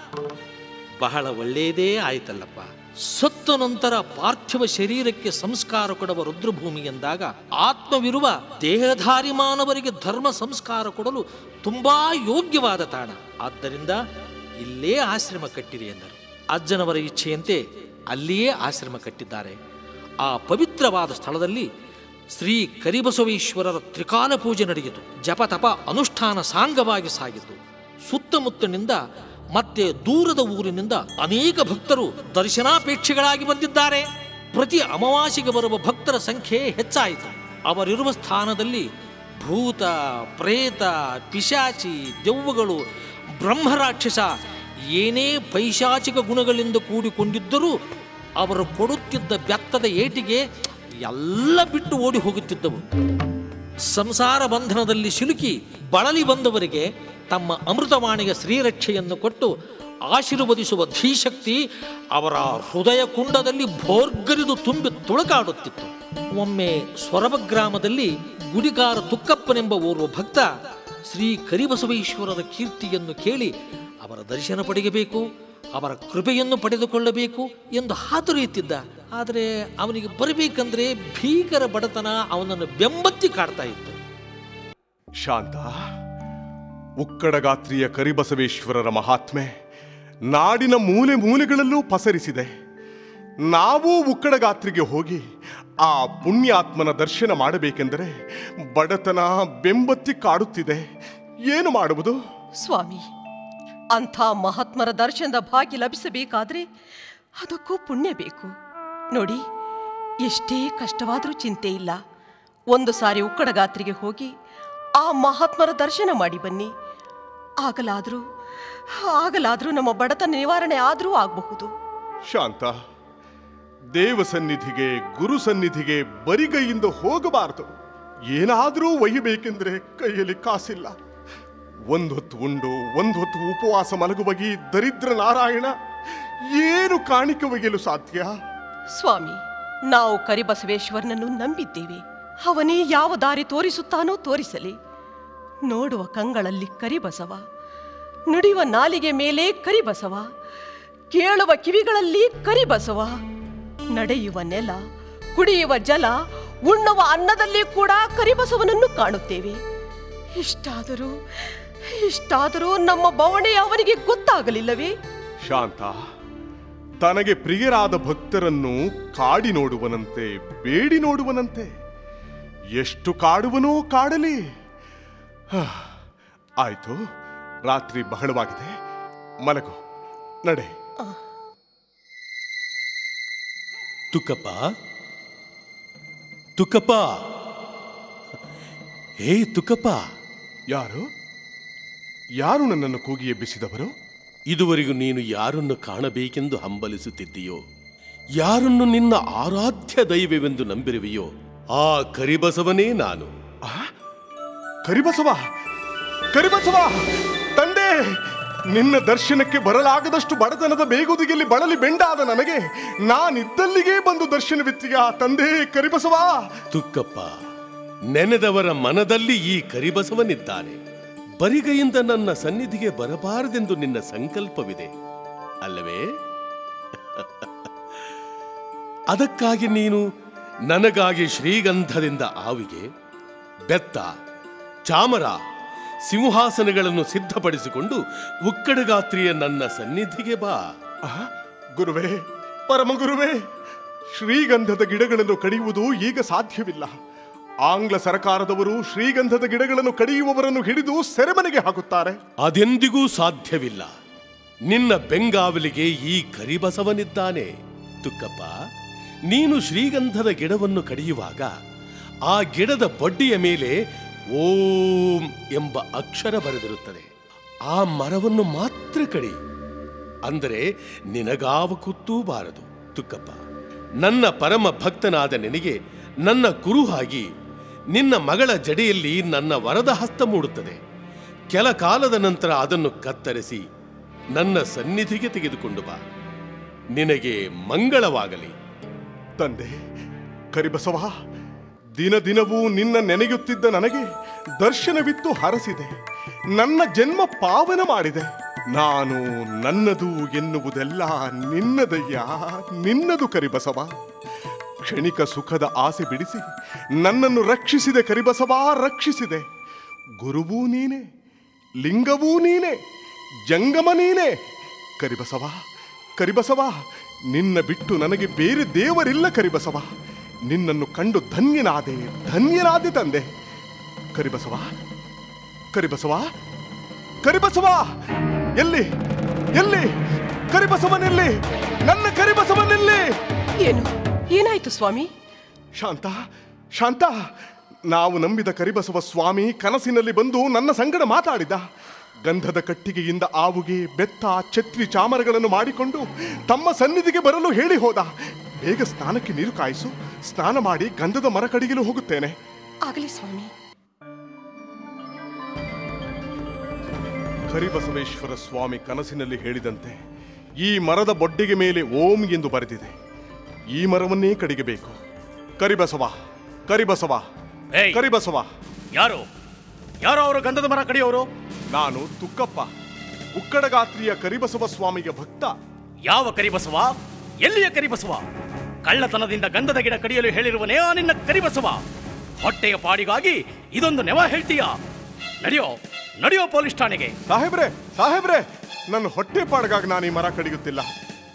A: ಬಹಳ ಒಳ್ಳೆಯದೇ ಆಯ್ತಲ್ಲಪ್ಪ ಸತ್ತ ನಂತರ ಪಾರ್ಥಿವ ಶರೀರಕ್ಕೆ ಸಂಸ್ಕಾರ ಕೊಡುವ ರುದ್ರಭೂಮಿ ಎಂದಾಗ ಆತ್ಮವಿರುವ ದೇಹಧಾರಿ ಮಾನವರಿಗೆ ಧರ್ಮ ಸಂಸ್ಕಾರ ಕೊಡಲು ತುಂಬಾ ಯೋಗ್ಯವಾದ ತಾಣ ಆದ್ದರಿಂದ ಇಲ್ಲೇ ಆಶ್ರಮ ಕಟ್ಟಿರಿ ಎಂದರು ಅಜ್ಜನವರ ಇಚ್ಛೆಯಂತೆ ಅಲ್ಲಿಯೇ ಆಶ್ರಮ ಕಟ್ಟಿದ್ದಾರೆ ಆ ಪವಿತ್ರವಾದ ಸ್ಥಳದಲ್ಲಿ ಶ್ರೀ ಕರಿಬಸವೇಶ್ವರರ ತ್ರಿಕಾಲ ಪೂಜೆ ನಡೆಯಿತು ಜಪ ತಪ ಅನುಷ್ಠಾನ ಸಾಂಗವಾಗಿ ಸಾಗಿತು ಸುತ್ತಮುತ್ತಲಿನಿಂದ ಮತ್ತೆ ದೂರದ ಊರಿನಿಂದ ಅನೇಕ ಭಕ್ತರು ದರ್ಶನಾಪೇಕ್ಷೆಗಳಾಗಿ ಬಂದಿದ್ದಾರೆ ಪ್ರತಿ ಅಮಾವಾಸ್ಯೆಗೆ ಬರುವ ಭಕ್ತರ ಸಂಖ್ಯೆ ಹೆಚ್ಚಾಯಿತು ಅವರಿರುವ ಸ್ಥಾನದಲ್ಲಿ ಭೂತ ಪ್ರೇತ ಪಿಶಾಚಿ ದೆವ್ವಗಳು ಬ್ರಹ್ಮರಾಕ್ಷಸ ಏನೇ ಪೈಶಾಚಿಕ ಗುಣಗಳಿಂದ ಕೂಡಿಕೊಂಡಿದ್ದರೂ ಅವರು ಕೊಡುತ್ತಿದ್ದ ಬೆತ್ತದ ಏಟಿಗೆ ಎಲ್ಲ ಬಿಟ್ಟು ಓಡಿ ಹೋಗುತ್ತಿದ್ದವು ಸಂಸಾರ ಬಂಧನದಲ್ಲಿ ಸಿಲುಕಿ ಬಳಲಿ ಬಂದವರಿಗೆ ತಮ್ಮ ಅಮೃತವಾಣಿಯ ಶ್ರೀರಕ್ಷೆಯನ್ನು ಕೊಟ್ಟು ಆಶೀರ್ವದಿಸುವ ಧೀಶಕ್ತಿ ಅವರ ಹೃದಯ ಕುಂಡದಲ್ಲಿ ಭೋರ್ಗರಿದು ತುಂಬಿ ತುಳುಕಾಡುತ್ತಿತ್ತು ಒಮ್ಮೆ ಸೊರಬ ಗ್ರಾಮದಲ್ಲಿ ಗುಡಿಗಾರ ತುಕ್ಕಪ್ಪನೆಂಬ ಓರ್ವ ಭಕ್ತ ಶ್ರೀ ಕರಿಬಸವೇಶ್ವರರ ಕೀರ್ತಿಯನ್ನು ಕೇಳಿ ಅವರ ದರ್ಶನ ಪಡೆಯಬೇಕು ಅವರ ಕೃಪೆಯನ್ನು ಪಡೆದುಕೊಳ್ಳಬೇಕು ಎಂದು ಹಾತೊರೆಯುತ್ತಿದ್ದ ಆದರೆ ಅವನಿಗೆ ಬರಬೇಕಂದ್ರೆ ಭೀಕರ ಬಡತನ ಅವನನ್ನು ಬೆಂಬತ್ತಿ ಕಾಡ್ತಾ ಇತ್ತು
B: ಶಾಂತ ಉಕ್ಕಡಗಾತ್ರಿಯ ಕರಿಬಸವೇಶ್ವರರ ಮಹಾತ್ಮೆ ನಾಡಿನ ಮೂಲೆ ಮೂಲೆಗಳಲ್ಲೂ ಪಸರಿಸಿದೆ ನಾವು ಉಕ್ಕಡಗಾತ್ರಿಗೆ ಹೋಗಿ ಆ ಪುಣ್ಯಾತ್ಮನ ದರ್ಶನ ಮಾಡಬೇಕೆಂದರೆ ಬಡತನ ಬೆಂಬತ್ತಿ ಕಾಡುತ್ತಿದೆ ಏನು ಮಾಡುವುದು
C: ಸ್ವಾಮಿ ಅಂಥ ಮಹಾತ್ಮರ ದರ್ಶನದ ಭಾಗ್ಯ ಲಭಿಸಬೇಕಾದ್ರೆ ಅದಕ್ಕೂ ಪುಣ್ಯ ಬೇಕು ನೋಡಿ ಎಷ್ಟೇ ಕಷ್ಟವಾದರೂ ಚಿಂತೆ ಇಲ್ಲ ಒಂದು ಸಾರಿ ಉಕ್ಕಡಗಾತ್ರಿಗೆ ಹೋಗಿ ಆ ಮಹಾತ್ಮರ ದರ್ಶನ ಮಾಡಿ ಬನ್ನಿ ಆಗಲಾದರೂ ಆಗಲಾದರೂ ನಮ್ಮ ಬಡತನ ನಿವಾರಣೆ ಆದರೂ ಆಗಬಹುದು
B: ಶಾಂತ ದೇವ ಸನ್ನಿಧಿಗೆ ಗುರು ಸನ್ನಿಧಿಗೆ ಬರಿಗೈಯಿಂದ ಹೋಗಬಾರದು ಏನಾದರೂ ಒಯ್ಯಬೇಕೆಂದ್ರೆ ಕೈಯಲ್ಲಿ ಕಾಸಿಲ್ಲ ಒಂದೊತ್ತು ಉಂಡು ಒಂದೊತ್ತು ಉಪವಾಸ ಮಲಗುವ ಈ ದರಿದ್ರ ನಾರಾಯಣ ಏನು ಕಾಣಿಕೆ ಒಯ್ಯಲು ಸಾಧ್ಯ
C: ಸ್ವಾಮಿ ನಾವು ಕರಿಬಸವೇಶ್ವರನನ್ನು ನಂಬಿದ್ದೇವೆ ಅವನೇ ಯಾವ ದಾರಿ ತೋರಿಸುತ್ತಾನೋ ತೋರಿಸಲಿ ನೋಡುವ ಕಂಗಳಲ್ಲಿ ಕರಿಬಸವ ನುಡಿಯುವ ನಾಲಿಗೆ ಮೇಲೆ ಕರಿಬಸವ ಕೇಳುವ ಕಿವಿಗಳಲ್ಲಿ ಕರಿಬಸವ ನಡೆಯುವ ನೆಲ ಕುಡಿಯುವ ಜಲ ಉಣ್ಣುವ ಅನ್ನದಲ್ಲಿ ಕೂಡ ಕರಿಬಸವನನ್ನು ಕಾಣುತ್ತೇವೆ ಇಷ್ಟಾದರೂ ಇಷ್ಟಾದರೂ ನಮ್ಮ ಬವಣೆ ಅವನಿಗೆ ಗೊತ್ತಾಗಲಿಲ್ಲವೇ
B: ಶಾಂತ ತನಗೆ ಪ್ರಿಯರಾದ ಭಕ್ತರನ್ನು ಕಾಡಿ ನೋಡುವನಂತೆ ಬೇಡಿ ನೋಡುವನಂತೆ ಎಷ್ಟು ಕಾಡುವನೋ ಕಾಡಲಿ ಹ, ಆಯ್ತು ರಾತ್ರಿ ಬಹಳವಾಗಿದೆ ಮಲಗು ನಡೆ
E: ತುಕ್ಕಪ್ಪ ತುಕ್ಕಪ್ಪ ಹೇ ತುಕ್ಕಪ್ಪ
B: ಯಾರು ಯಾರು ನನ್ನನ್ನು ಕೂಗಿ ಎಬ್ಬಿಸಿದವರು
E: ಇದುವರೆಗೂ ನೀನು ಯಾರನ್ನು ಕಾಣಬೇಕೆಂದು ಹಂಬಲಿಸುತ್ತಿದ್ದೀಯೋ ಯಾರನ್ನು ನಿನ್ನ ಆರಾಧ್ಯ ದೈವವೆಂದು ನಂಬಿರುವೆಯೋ ಆ ಕರಿಬಸವನೇ ನಾನು
B: ಆ? ಕರಿಬಸವ ಕರಿಬಸವ ತಂದೆ ನಿನ್ನ ದರ್ಶನಕ್ಕೆ ಬರಲಾಗದಷ್ಟು ಬಡತನದ ಬೇಗುದಿಗೆಯಲ್ಲಿ ಬಳಲಿ ಬೆಂಡಾದ ನನಗೆ ನಾನಿದ್ದಲ್ಲಿಗೆ ಬಂದು ದರ್ಶನವಿತ್ತೀಯ ತಂದೆ ಕರಿಬಸವ
E: ತುಕ್ಕಪ್ಪ ನೆನೆದವರ ಮನದಲ್ಲಿ ಈ ಕರಿಬಸವನಿದ್ದಾನೆ ಬರಿಗೈಯಿಂದ ನನ್ನ ಸನ್ನಿಧಿಗೆ ಬರಬಾರದೆಂದು ನಿನ್ನ ಸಂಕಲ್ಪವಿದೆ ಅಲ್ಲವೇ ಅದಕ್ಕಾಗಿ ನೀನು ನನಗಾಗಿ ಶ್ರೀಗಂಧದಿಂದ ಆವಿಗೆ ಬೆತ್ತ ಚಾಮರ ಸಿಂಹಾಸನಗಳನ್ನು ಸಿದ್ಧಪಡಿಸಿಕೊಂಡು ಉಕ್ಕಡಗಾತ್ರಿಯ ನನ್ನ ಸನ್ನಿಧಿಗೆ ಬಾ
B: ಆ, ಗುರುವೇ ಪರಮ ಗುರುವೇ ಶ್ರೀಗಂಧದ ಗಿಡಗಳನ್ನು ಕಡಿಯುವುದು ಈಗ ಸಾಧ್ಯವಿಲ್ಲ ಆಂಗ್ಲ ಸರ್ಕಾರದವರು ಶ್ರೀಗಂಧದ ಗಿಡಗಳನ್ನು ಕಡಿಯುವವರನ್ನು ಹಿಡಿದು ಸೆರೆಮನೆಗೆ ಹಾಕುತ್ತಾರೆ
E: ಅದೆಂದಿಗೂ ಸಾಧ್ಯವಿಲ್ಲ ನಿನ್ನ ಬೆಂಗಾವಲಿಗೆ ಈ ಕರಿಬಸವನಿದ್ದಾನೆ ತುಕ್ಕಪ್ಪ ನೀನು ಶ್ರೀಗಂಧದ ಗಿಡವನ್ನು ಕಡಿಯುವಾಗ ಆ ಗಿಡದ ಬಡ್ಡಿಯ ಮೇಲೆ ಓಂ ಎಂಬ ಅಕ್ಷರ ಬರೆದಿರುತ್ತದೆ ಆ ಮರವನ್ನು ಮಾತ್ರ ಕಡಿ ಅಂದರೆ ನಿನಗಾವ ಕುತ್ತೂ ಬಾರದು ತುಕ್ಕಪ್ಪ ನನ್ನ ಪರಮ ಭಕ್ತನಾದ ನಿನಗೆ ನನ್ನ ಕುರುಹಾಗಿ ನಿನ್ನ ಮಗಳ ಜಡೆಯಲ್ಲಿ ನನ್ನ ವರದ ಹಸ್ತ ಮೂಡುತ್ತದೆ ಕೆಲ ಕಾಲದ ನಂತರ ಅದನ್ನು ಕತ್ತರಿಸಿ ನನ್ನ ಸನ್ನಿಧಿಗೆ ತೆಗೆದುಕೊಂಡು ಬಾ ನಿನಗೆ ಮಂಗಳವಾಗಲಿ
B: ತಂದೆ ಕರಿಬಸವ ದಿನ ದಿನವೂ ನಿನ್ನ ನೆನೆಯುತ್ತಿದ್ದ ನನಗೆ ದರ್ಶನವಿತ್ತು ಹರಸಿದೆ ನನ್ನ ಜನ್ಮ ಪಾವನ ಮಾಡಿದೆ ನಾನು ನನ್ನದು ಎನ್ನುವುದೆಲ್ಲ ನಿನ್ನದಯ್ಯ ನಿನ್ನದು ಕರಿಬಸವ ಕ್ಷಣಿಕ ಸುಖದ ಆಸೆ ಬಿಡಿಸಿ ನನ್ನನ್ನು ರಕ್ಷಿಸಿದೆ ಕರಿಬಸವ ರಕ್ಷಿಸಿದೆ ಗುರುವೂ ನೀನೇ ಲಿಂಗವೂ ನೀನೇ ಜಂಗಮ ನೀನೇ ಕರಿಬಸವ ಕರಿಬಸವ ನಿನ್ನ ಬಿಟ್ಟು ನನಗೆ ಬೇರೆ ದೇವರಿಲ್ಲ ಕರಿಬಸವ ನಿನ್ನನ್ನು ಕಂಡು ಧನ್ಯನಾದೆ ಧನ್ಯನಾದೆ ತಂದೆ ಕರಿಬಸವ ಕರಿಬಸವ ಕರಿಬಸವ ಎಲ್ಲಿ ಎಲ್ಲಿ ಕರಿಬಸವನೆಲ್ಲಿ ನನ್ನ ಕರಿಬಸವನೆಲ್ಲಿ
C: ಏನು ಏನಾಯ್ತು ಸ್ವಾಮಿ
B: ಶಾಂತ ಶಾಂತ ನಾವು ನಂಬಿದ ಕರಿಬಸವ ಸ್ವಾಮಿ ಕನಸಿನಲ್ಲಿ ಬಂದು ನನ್ನ ಸಂಗಡ ಮಾತಾಡಿದ ಗಂಧದ ಕಟ್ಟಿಗೆಯಿಂದ ಆವುಗೆ ಬೆತ್ತ ಛತ್ರಿ ಚಾಮರಗಳನ್ನು ಮಾಡಿಕೊಂಡು ತಮ್ಮ ಸನ್ನಿಧಿಗೆ ಬರಲು ಹೇಳಿ ಹೋದ ಬೇಗ ಸ್ನಾನಕ್ಕೆ ನೀರು ಕಾಯಿಸು ಸ್ನಾನ ಮಾಡಿ ಗಂಧದ ಮರ ಕಡಿಗೆಲು ಹೋಗುತ್ತೇನೆ
C: ಆಗಲಿ ಸ್ವಾಮಿ
B: ಕರಿಬಸವೇಶ್ವರ ಸ್ವಾಮಿ ಕನಸಿನಲ್ಲಿ ಹೇಳಿದಂತೆ ಈ ಮರದ ಬೊಡ್ಡಿಗೆ ಮೇಲೆ ಓಂ ಎಂದು ಬರೆದಿದೆ ಈ ಮರವನ್ನೇ ಕಡಿಗಬೇಕು ಕರಿಬಸವ ಕರಿಬಸವ
G: ಏಯ್!
B: ಕರಿಬಸವ
G: ಯಾರು ಯಾರು ಅವರು ಗಂಧದ ಮರ ಕಡಿಯೋರು
B: ನಾನು ತುಕ್ಕಪ್ಪ ಉಕ್ಕಡಗಾತ್ರಿಯ ಕರಿಬಸವ ಸ್ವಾಮಿಗೆ ಭಕ್ತ
G: ಯಾವ ಕರಿಬಸವ ಎಲ್ಲಿಯ ಕರಿಬಸವ ಕಳ್ಳತನದಿಂದ ಗಂಧದ ಗಿಡ ಕಡಿಯಲು ಹೇಳಿರುವನೇ ಆ ನಿನ್ನ ಕರಿಬಸವ ಹೊಟ್ಟೆಯ ಪಾಡಿಗಾಗಿ ಇದೊಂದು ನೆವ ಹೇಳ್ತೀಯ ನಡೆಯೋ ನಡೆಯೋ ಪೊಲೀಸ್ ಠಾಣೆಗೆ
B: ಸಾಹೇಬ್ರೆ ಸಾಹೇಬ್ರೆ ನನ್ನ ಹೊಟ್ಟೆ ಪಾಡ್ಗಾಗಿ ನಾನು ಈ ಮರ ಕಡಿಯುತ್ತಿಲ್ಲ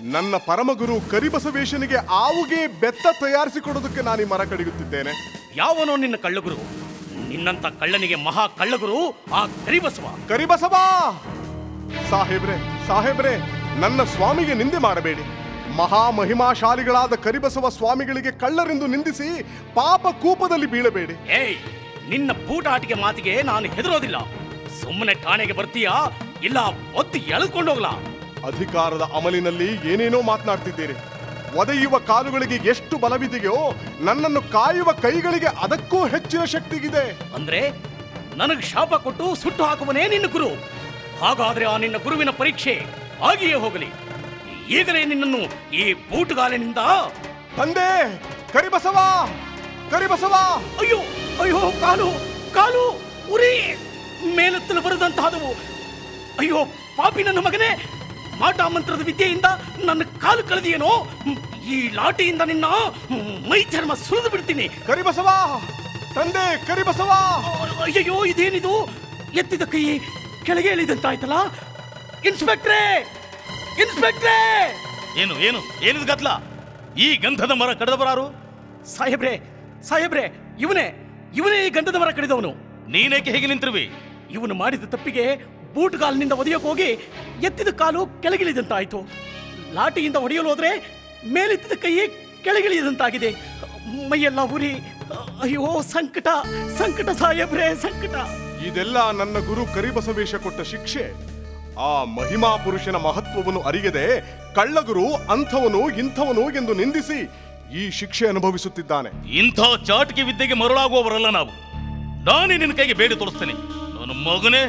B: ನನ್ನ ಪರಮಗುರು ಕರಿಬಸವೇಶನಿಗೆ ಆವುಗೆ ಬೆತ್ತ ತಯಾರಿಸಿಕೊಡೋದಕ್ಕೆ ನಾನು ಈ ಮರ ಕಡಿಯುತ್ತಿದ್ದೇನೆ
G: ಯಾವನೋ ನಿನ್ನ ಕಳ್ಳಗುರು ನಿನ್ನಂತ ಕಳ್ಳನಿಗೆ ಮಹಾ ಕಳ್ಳಗುರು ಆ ಕರಿಬಸವ
B: ಕರಿಬಸವ ಸಾಹೇಬ್ರೆ ಸಾಹೇಬ್ರೆ ನನ್ನ ಸ್ವಾಮಿಗೆ ನಿಂದೆ ಮಾಡಬೇಡಿ ಮಹಾಮಹಿಮಾಶಾಲಿಗಳಾದ ಕರಿಬಸವ ಸ್ವಾಮಿಗಳಿಗೆ ಕಳ್ಳರೆಂದು ನಿಂದಿಸಿ ಪಾಪ ಕೂಪದಲ್ಲಿ ಬೀಳಬೇಡಿ
G: ಏಯ್ ನಿನ್ನ ಬೂಟಾಟಿಕೆ ಮಾತಿಗೆ ನಾನು ಹೆದರೋದಿಲ್ಲ ಸುಮ್ಮನೆ ಠಾಣೆಗೆ ಬರ್ತೀಯಾ ಇಲ್ಲ ಒತ್ತಿ ಎಳ್ಕೊಂಡೋಗ್ಲಾ
B: ಅಧಿಕಾರದ ಅಮಲಿನಲ್ಲಿ ಏನೇನೋ ಮಾತನಾಡ್ತಿದ್ದೀರಿ ಒದೆಯುವ ಕಾಲುಗಳಿಗೆ ಎಷ್ಟು ಬಲವಿದೆಯೋ ನನ್ನನ್ನು ಕಾಯುವ ಕೈಗಳಿಗೆ ಅದಕ್ಕೂ ಹೆಚ್ಚಿನ ಶಕ್ತಿಗಿದೆ
G: ಅಂದ್ರೆ ನನಗೆ ಶಾಪ ಕೊಟ್ಟು ಸುಟ್ಟು ಹಾಕುವನೇ ನಿನ್ನ ಗುರು ಹಾಗಾದ್ರೆ ಆ ನಿನ್ನ ಗುರುವಿನ ಪರೀಕ್ಷೆ ಆಗಿಯೇ ಹೋಗಲಿ ಈಗಲೇ ನಿನ್ನನ್ನು ಈ ಬೂಟುಗಾಲಿನಿಂದ
B: ತಂದೆ ಕರಿಬಸವ ಕರಿಬಸವ
G: ಅಯ್ಯೋ ಅಯ್ಯೋ ಕಾಲು ಕಾಲು ಉರಿ ಮೇಲೆತ್ತಲು ಬರದಂತಹದವು ಅಯ್ಯೋ ಪಾಪಿ ನನ್ನ ಮಗನೇ ಮಾಟ ಮಂತ್ರದ ವಿದ್ಯೆಯಿಂದ ನನ್ನ ಕಾಲು ಕಳೆದಿಯೇನೋ ಈ ಲಾಟಿಯಿಂದ ನಿನ್ನ ಮೈ ಚರ್ಮ ಸುರಿದು ಬಿಡ್ತೀನಿ
B: ಕರಿಬಸವ ತಂದೆ ಕರಿಬಸವ
G: ಅಯ್ಯಯ್ಯೋ ಇದೇನಿದು ಎತ್ತಿದ ಕೈ ಕೆಳಗೆ ಇಳಿದಂತಾಯ್ತಲ್ಲ ಇನ್ಸ್ಪೆಕ್ಟ್ರೇ ಇನ್ಸ್ಪೆಕ್ಟ್ರೇ
H: ಏನು ಏನು ಏನಿದು ಗದ್ಲ ಈ ಗಂಧದ ಮರ ಕಡಿದವರಾರು
G: ಸಾಹೇಬ್ರೆ ಸಾಹೇಬ್ರೆ ಇವನೇ ಇವನೇ ಈ ಗಂಧದ ಮರ ಕಡಿದವನು
H: ನೀನೇಕೆ ಹೇಗೆ ನಿಂತಿರುವಿ
G: ಇವನು ಮಾಡಿದ ತಪ್ಪಿಗೆ ಬೂಟ್ ಕಾಲಿನಿಂದ ಒದೆಯೋಕೆ ಹೋಗಿ ಎತ್ತಿದ ಕಾಲು ಕೆಳಗಿಳಿದಂತಾಯ್ತು ಲಾಟಿಯಿಂದ ಹೊಡೆಯಲು ಹೋದ್ರೆ ಮೇಲೆತ್ತಿದ ಕೈ ಕೆಳಗಿಳಿದಂತಾಗಿದೆ ಮೈಯೆಲ್ಲ ಉರಿ ಅಯ್ಯೋ ಸಂಕಟ ಸಂಕಟ ಸಾಹೇಬ್ರೆ ಸಂಕಟ
B: ಇದೆಲ್ಲ ನನ್ನ ಗುರು ಕರಿಬಸವೇಶ ಕೊಟ್ಟ ಶಿಕ್ಷೆ ಆ ಮಹಿಮಾ ಪುರುಷನ ಮಹತ್ವವನ್ನು ಅರಿಯದೆ ಕಳ್ಳಗುರು ಅಂಥವನು ಇಂಥವನು ಎಂದು ನಿಂದಿಸಿ ಈ ಶಿಕ್ಷೆ ಅನುಭವಿಸುತ್ತಿದ್ದಾನೆ
H: ಇಂಥ ಚಾಟಿಕೆ ವಿದ್ಯೆಗೆ ಮರುಳಾಗುವವರಲ್ಲ ನಾವು ನಾನೇ ನಿನ್ನ ಕೈಗೆ ಬೇಡಿ ತೋರಿಸ್ತೇನೆ ನನ್ನ ಮಗನೇ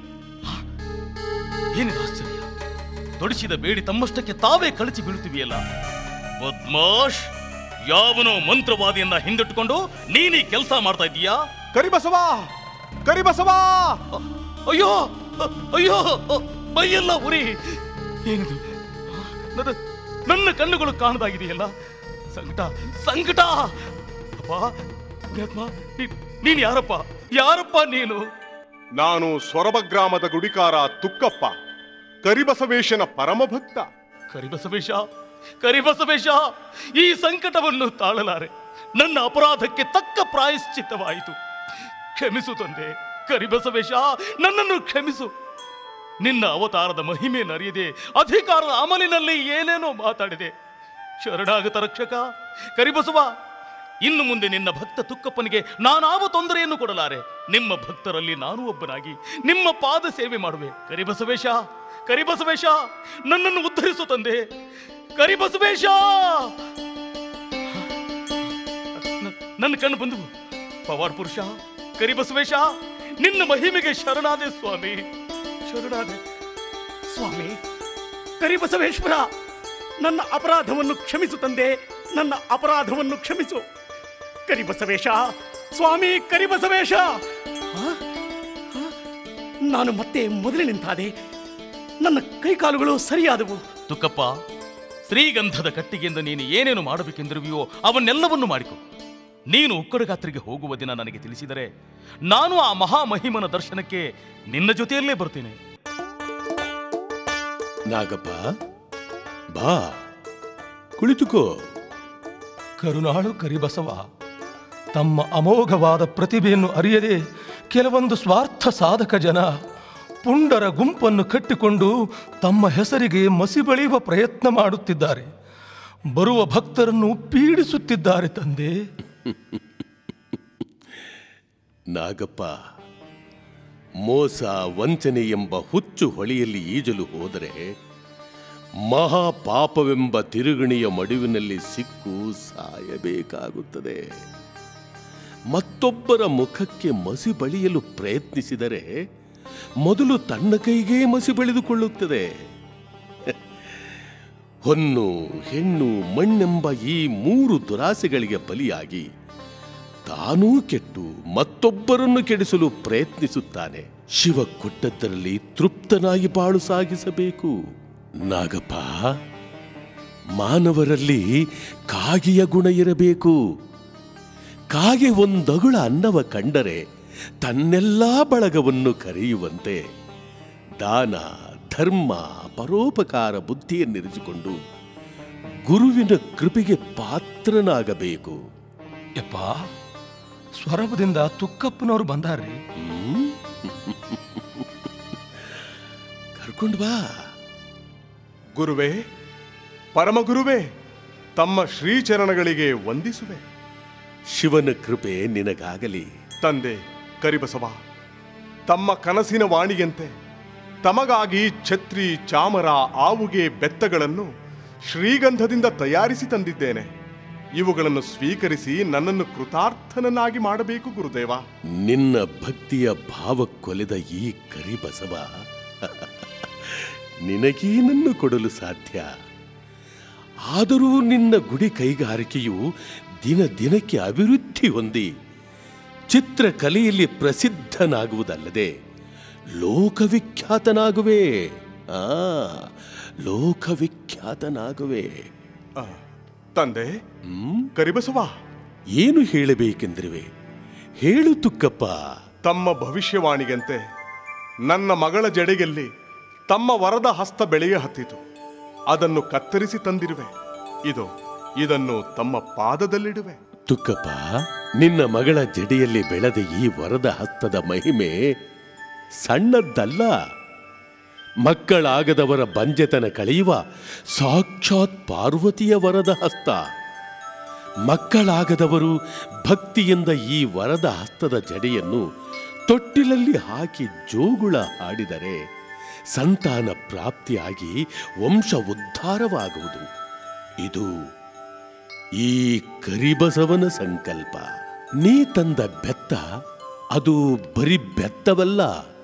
H: ಏನಿದು ಆಶ್ಚರ್ಯ ತೊಡಿಸಿದ ಬೇಡಿ ತಮ್ಮಷ್ಟಕ್ಕೆ ತಾವೇ ಕಳಚಿ ಬೀಳುತ್ತಿವೆಯಲ್ಲ ಬದ್ಮಾಶ್ ಯಾವನೋ ಮಂತ್ರವಾದಿಯನ್ನ ಹಿಂದಿಟ್ಟುಕೊಂಡು ನೀನೀ ಕೆಲಸ ಮಾಡ್ತಾ ಇದ್ದೀಯಾ
B: ಕರಿಬಸವ ಕರಿಬಸವ
H: ಅಯ್ಯೋ ಅ- ಅಯ್ಯೋ ಅ- ಮೈಯೆಲ್ಲ ಉರಿ ಏನಿದು ನನ್ನ ನನ್ನ ಕಣ್ಣುಗಳು ಕಾಣದಾಗಿದೆಯಲ್ಲ ಸಂಕಟ ಸಂಕಟ ಅಪ್ಪ ಪುಣ್ಯಾತ್ಮ, ನೀ- ನೀನ್ ಯಾರಪ್ಪ ಯಾರಪ್ಪ ನೀನು
B: ನಾನು ಸೊರಬ ಗ್ರಾಮದ ಗುಡಿಕಾರ ತುಕ್ಕಪ್ಪ ಕರಿಬಸವೇಶನ ಪರಮಭಕ್ತ
H: ಕರಿಬಸವೇಶ ಕರಿಬಸವೇಶ ಈ ಸಂಕಟವನ್ನು ತಾಳಲಾರೆ ನನ್ನ ಅಪರಾಧಕ್ಕೆ ತಕ್ಕ ಪ್ರಾಯಶ್ಚಿತ್ತವಾಯಿತು ಕ್ಷಮಿಸು ತಂದೆ ಕರಿಬಸವೇಶ ನನ್ನನ್ನು ಕ್ಷಮಿಸು ನಿನ್ನ ಅವತಾರದ ಮಹಿಮೆಯನ್ನು ಅರಿಯದೆ ಅಧಿಕಾರದ ಅಮಲಿನಲ್ಲಿ ಏನೇನೋ ಮಾತಾಡಿದೆ ಶರಣಾಗತ ರಕ್ಷಕ ಕರಿಬಸವ ಇನ್ನು ಮುಂದೆ ನಿನ್ನ ಭಕ್ತ ತುಕ್ಕಪ್ಪನಿಗೆ ನಾನಾವ ತೊಂದರೆಯನ್ನು ಕೊಡಲಾರೆ ನಿಮ್ಮ ಭಕ್ತರಲ್ಲಿ ನಾನು ಒಬ್ಬನಾಗಿ ನಿಮ್ಮ ಪಾದ ಸೇವೆ ಮಾಡುವೆ ಕರಿಬಸವೇಶ ಕರಿಬಸವೇಶ ನನ್ನನ್ನು ಉದ್ಧರಿಸು ತಂದೆ ಕರಿಬಸವೇಶ ನ- ನನ್ನ ಕಣ್ಣು ಬಂದು ಪವಾಡ್ ಪುರುಷ ಕರಿಬಸವೇಶ ನಿನ್ನ ಮಹಿಮೆಗೆ ಶರಣಾದೆ ಸ್ವಾಮಿ ಶರಣಾದೆ
G: ಸ್ವಾಮಿ ಕರಿಬಸವೇಶ್ವರ ನನ್ನ ಅಪರಾಧವನ್ನು ಕ್ಷಮಿಸು ತಂದೆ ನನ್ನ ಅಪರಾಧವನ್ನು ಕ್ಷಮಿಸು ಕರಿಬಸವೇಶ ಸ್ವಾಮಿ ಕರಿಬಸವೇಶ ಆ? ಆ? ನಾನು ಮತ್ತೆ ಮೊದಲಿನಿಂತಾದೆ ನನ್ನ ಕೈಕಾಲುಗಳು ಸರಿಯಾದವು
H: ತುಕ್ಕಪ್ಪ ಶ್ರೀಗಂಧದ ಕಟ್ಟಿಗೆಯಿಂದ ನೀನು ಏನೇನು ಮಾಡಬೇಕೆಂದಿರುವೆಯೋ ಅವನ್ನೆಲ್ಲವನ್ನು ಮಾಡಿಕೊ ನೀನು ಉಕ್ಕಡಗಾತ್ರಿಗೆ ಹೋಗುವ ದಿನ ನನಗೆ ತಿಳಿಸಿದರೆ ನಾನು ಆ ಮಹಾಮಹಿಮನ ದರ್ಶನಕ್ಕೆ ನಿನ್ನ ಜೊತೆಯಲ್ಲೇ ಬರ್ತೇನೆ
E: ನಾಗಪ್ಪ ಬಾ ಕುಳಿತುಕೋ
D: ಕರುಣಾಳು ಕರಿಬಸವ ತಮ್ಮ ಅಮೋಘವಾದ ಪ್ರತಿಭೆಯನ್ನು ಅರಿಯದೆ ಕೆಲವೊಂದು ಸ್ವಾರ್ಥ ಸಾಧಕ ಜನ ಪುಂಡರ ಗುಂಪನ್ನು ಕಟ್ಟಿಕೊಂಡು ತಮ್ಮ ಹೆಸರಿಗೆ ಮಸಿ ಬಳಿಯುವ ಪ್ರಯತ್ನ ಮಾಡುತ್ತಿದ್ದಾರೆ ಬರುವ ಭಕ್ತರನ್ನು ಪೀಡಿಸುತ್ತಿದ್ದಾರೆ ತಂದೆ
E: ನಾಗಪ್ಪ ಮೋಸ ವಂಚನೆ ಎಂಬ ಹುಚ್ಚು ಹೊಳೆಯಲ್ಲಿ ಈಜಲು ಹೋದರೆ ಮಹಾಪಾಪವೆಂಬ ತಿರುಗಣಿಯ ಮಡುವಿನಲ್ಲಿ ಸಿಕ್ಕು ಸಾಯಬೇಕಾಗುತ್ತದೆ ಮತ್ತೊಬ್ಬರ ಮುಖಕ್ಕೆ ಮಸಿ ಬಳಿಯಲು ಪ್ರಯತ್ನಿಸಿದರೆ ಮೊದಲು ತನ್ನ ಕೈಗೇ ಮಸಿ ಬಳಿದುಕೊಳ್ಳುತ್ತದೆ ಹೊನ್ನು ಹೆಣ್ಣು ಮಣ್ಣೆಂಬ ಈ ಮೂರು ದುರಾಸೆಗಳಿಗೆ ಬಲಿಯಾಗಿ ತಾನೂ ಕೆಟ್ಟು ಮತ್ತೊಬ್ಬರನ್ನು ಕೆಡಿಸಲು ಪ್ರಯತ್ನಿಸುತ್ತಾನೆ ಶಿವ ಕೊಟ್ಟದ್ದರಲ್ಲಿ ತೃಪ್ತನಾಗಿ ಬಾಳು ಸಾಗಿಸಬೇಕು ನಾಗಪ್ಪ ಮಾನವರಲ್ಲಿ ಕಾಗೆಯ ಗುಣ ಇರಬೇಕು ಕಾಗೆ ಒಂದಗುಳ ಅನ್ನವ ಕಂಡರೆ ತನ್ನೆಲ್ಲಾ ಬಳಗವನ್ನು ಕರೆಯುವಂತೆ ದಾನ ಧರ್ಮ ಪರೋಪಕಾರ ಬುದ್ಧಿಯನ್ನಿರಿಸಿಕೊಂಡು ಗುರುವಿನ ಕೃಪೆಗೆ ಪಾತ್ರನಾಗಬೇಕು
D: ಯಪ್ಪ ಸ್ವರಭದಿಂದ ತುಕ್ಕಪ್ಪನವರು ಬಂದಾರ್ರಿ
E: ಹ್ಮ್? ಕರ್ಕೊಂಡು ಬಾ
B: ಗುರುವೇ ಪರಮಗುರುವೇ ತಮ್ಮ ಶ್ರೀಚರಣಗಳಿಗೆ ವಂದಿಸುವೆ
E: ಶಿವನ ಕೃಪೆ ನಿನಗಾಗಲಿ
B: ತಂದೆ ಕರಿಬಸವ ತಮ್ಮ ಕನಸಿನ ವಾಣಿಯಂತೆ ತಮಗಾಗಿ ಛತ್ರಿ ಚಾಮರ ಆವುಗೆ ಬೆತ್ತಗಳನ್ನು ಶ್ರೀಗಂಧದಿಂದ ತಯಾರಿಸಿ ತಂದಿದ್ದೇನೆ ಇವುಗಳನ್ನು ಸ್ವೀಕರಿಸಿ ನನ್ನನ್ನು ಕೃತಾರ್ಥನನ್ನಾಗಿ ಮಾಡಬೇಕು ಗುರುದೇವ
E: ನಿನ್ನ ಭಕ್ತಿಯ ಭಾವ ಕೊಲೆದ ಈ ಕರಿಬಸವ ನಿನಗೇನನ್ನು ಕೊಡಲು ಸಾಧ್ಯ ಆದರೂ ನಿನ್ನ ಗುಡಿ ಕೈಗಾರಿಕೆಯು ದಿನ ದಿನಕ್ಕೆ ಅಭಿವೃದ್ಧಿ ಹೊಂದಿ ಚಿತ್ರಕಲೆಯಲ್ಲಿ ಪ್ರಸಿದ್ಧನಾಗುವುದಲ್ಲದೆ ಲೋಕವಿಖ್ಯಾತನಾಗುವೆ ಆ ಲೋಕವಿಖ್ಯಾತನಾಗುವೆ
B: ಆ, ತಂದೆ
E: ಹ್ಮ್?
B: ಕರಿಬಸವ
E: ಏನು ಹೇಳಬೇಕೆಂದಿರುವೆ ಹೇಳು ತುಕ್ಕಪ್ಪ
B: ತಮ್ಮ ಭವಿಷ್ಯವಾಣಿಯಂತೆ ನನ್ನ ಮಗಳ ಜಡೆಯಲ್ಲಿ ತಮ್ಮ ವರದ ಹಸ್ತ ಬೆಳೆಯ ಹತ್ತಿತು ಅದನ್ನು ಕತ್ತರಿಸಿ ತಂದಿರುವೆ ಇದು ಇದನ್ನು ತಮ್ಮ ಪಾದದಲ್ಲಿಡುವೆ
E: ತುಕ್ಕಪ್ಪ ನಿನ್ನ ಮಗಳ ಜಡೆಯಲ್ಲಿ ಬೆಳೆದ ಈ ವರದ ಹಸ್ತದ ಮಹಿಮೆ ಸಣ್ಣದ್ದಲ್ಲ ಮಕ್ಕಳಾಗದವರ ಬಂಜೆತನ ಕಳೆಯುವ ಸಾಕ್ಷಾತ್ ಪಾರ್ವತಿಯ ವರದ ಹಸ್ತ ಮಕ್ಕಳಾಗದವರು ಭಕ್ತಿಯಿಂದ ಈ ವರದ ಹಸ್ತದ ಜಡೆಯನ್ನು ತೊಟ್ಟಿಲಲ್ಲಿ ಹಾಕಿ ಜೋಗುಳ ಹಾಡಿದರೆ ಸಂತಾನ ಪ್ರಾಪ್ತಿಯಾಗಿ ವಂಶ ಉದ್ಧಾರವಾಗುವುದು ಇದು ಈ ಕರಿಬಸವನ ಸಂಕಲ್ಪ ನೀ ತಂದ ಬೆತ್ತ ಅದು ಬರೀ ಬೆತ್ತವಲ್ಲ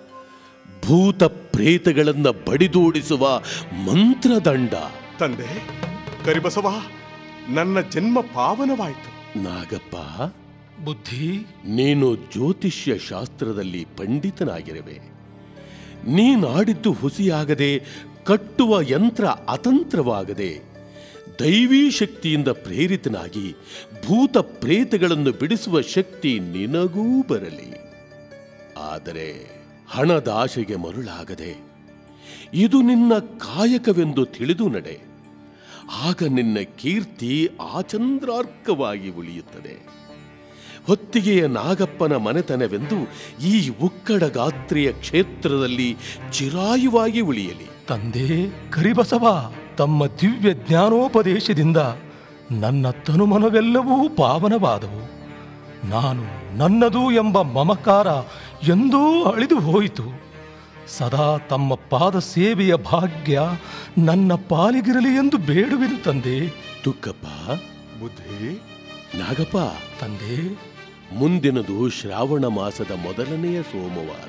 E: ಭೂತ ಪ್ರೇತಗಳನ್ನ ಬಡಿದೋಡಿಸುವ ಮಂತ್ರದಂಡ
B: ತಂದೆ ಕರಿಬಸವ ನನ್ನ ಜನ್ಮ ಪಾವನವಾಯಿತು
E: ನಾಗಪ್ಪ
D: ಬುದ್ಧಿ
E: ನೀನು ಜ್ಯೋತಿಷ್ಯ ಶಾಸ್ತ್ರದಲ್ಲಿ ಪಂಡಿತನಾಗಿರುವೆ ನೀನಾಡಿದ್ದು ಹುಸಿಯಾಗದೆ ಕಟ್ಟುವ ಯಂತ್ರ ಅತಂತ್ರವಾಗದೆ ದೈವೀ ಶಕ್ತಿಯಿಂದ ಪ್ರೇರಿತನಾಗಿ ಭೂತ ಪ್ರೇತಗಳನ್ನು ಬಿಡಿಸುವ ಶಕ್ತಿ ನಿನಗೂ ಬರಲಿ ಆದರೆ ಹಣದ ಆಶೆಗೆ ಮರುಳಾಗದೆ ಇದು ನಿನ್ನ ಕಾಯಕವೆಂದು ತಿಳಿದು ನಡೆ ಆಗ ನಿನ್ನ ಕೀರ್ತಿ ಆಚಂದ್ರಾರ್ಕವಾಗಿ ಉಳಿಯುತ್ತದೆ ಹೊತ್ತಿಗೆಯ ನಾಗಪ್ಪನ ಮನೆತನವೆಂದು ಈ ಉಕ್ಕಡ ಗಾತ್ರಿಯ ಕ್ಷೇತ್ರದಲ್ಲಿ ಚಿರಾಯುವಾಗಿ ಉಳಿಯಲಿ
D: ತಂದೆ ಕರಿಬಸವ ತಮ್ಮ ದಿವ್ಯ ಜ್ಞಾನೋಪದೇಶದಿಂದ ನನ್ನ ತನುಮನವೆಲ್ಲವೂ ಪಾವನವಾದವು ನಾನು ನನ್ನದು ಎಂಬ ಮಮಕಾರ ಎಂದೂ ಅಳಿದು ಹೋಯಿತು ಸದಾ ತಮ್ಮ ಪಾದ ಸೇವೆಯ ಭಾಗ್ಯ ನನ್ನ ಪಾಲಿಗಿರಲಿ ಎಂದು ಬೇಡುವೆನು ತಂದೆ
E: ತುಕ್ಕಪ್ಪ
B: ಬುದ್ಧಿ
E: ನಾಗಪ್ಪ
D: ತಂದೆ
E: ಮುಂದಿನದು ಶ್ರಾವಣ ಮಾಸದ ಮೊದಲನೆಯ ಸೋಮವಾರ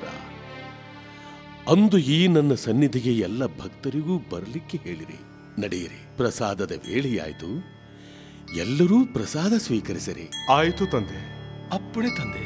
E: ಅಂದು ಈ ನನ್ನ ಸನ್ನಿಧಿಗೆ ಎಲ್ಲ ಭಕ್ತರಿಗೂ ಬರಲಿಕ್ಕೆ ಹೇಳಿರಿ ನಡೆಯಿರಿ ಪ್ರಸಾದದ ವೇಳೆಯಾಯಿತು ಎಲ್ಲರೂ ಪ್ರಸಾದ ಸ್ವೀಕರಿಸಿರಿ
B: ಆಯಿತು ತಂದೆ
D: ಅಪ್ಪಣೆ ತಂದೆ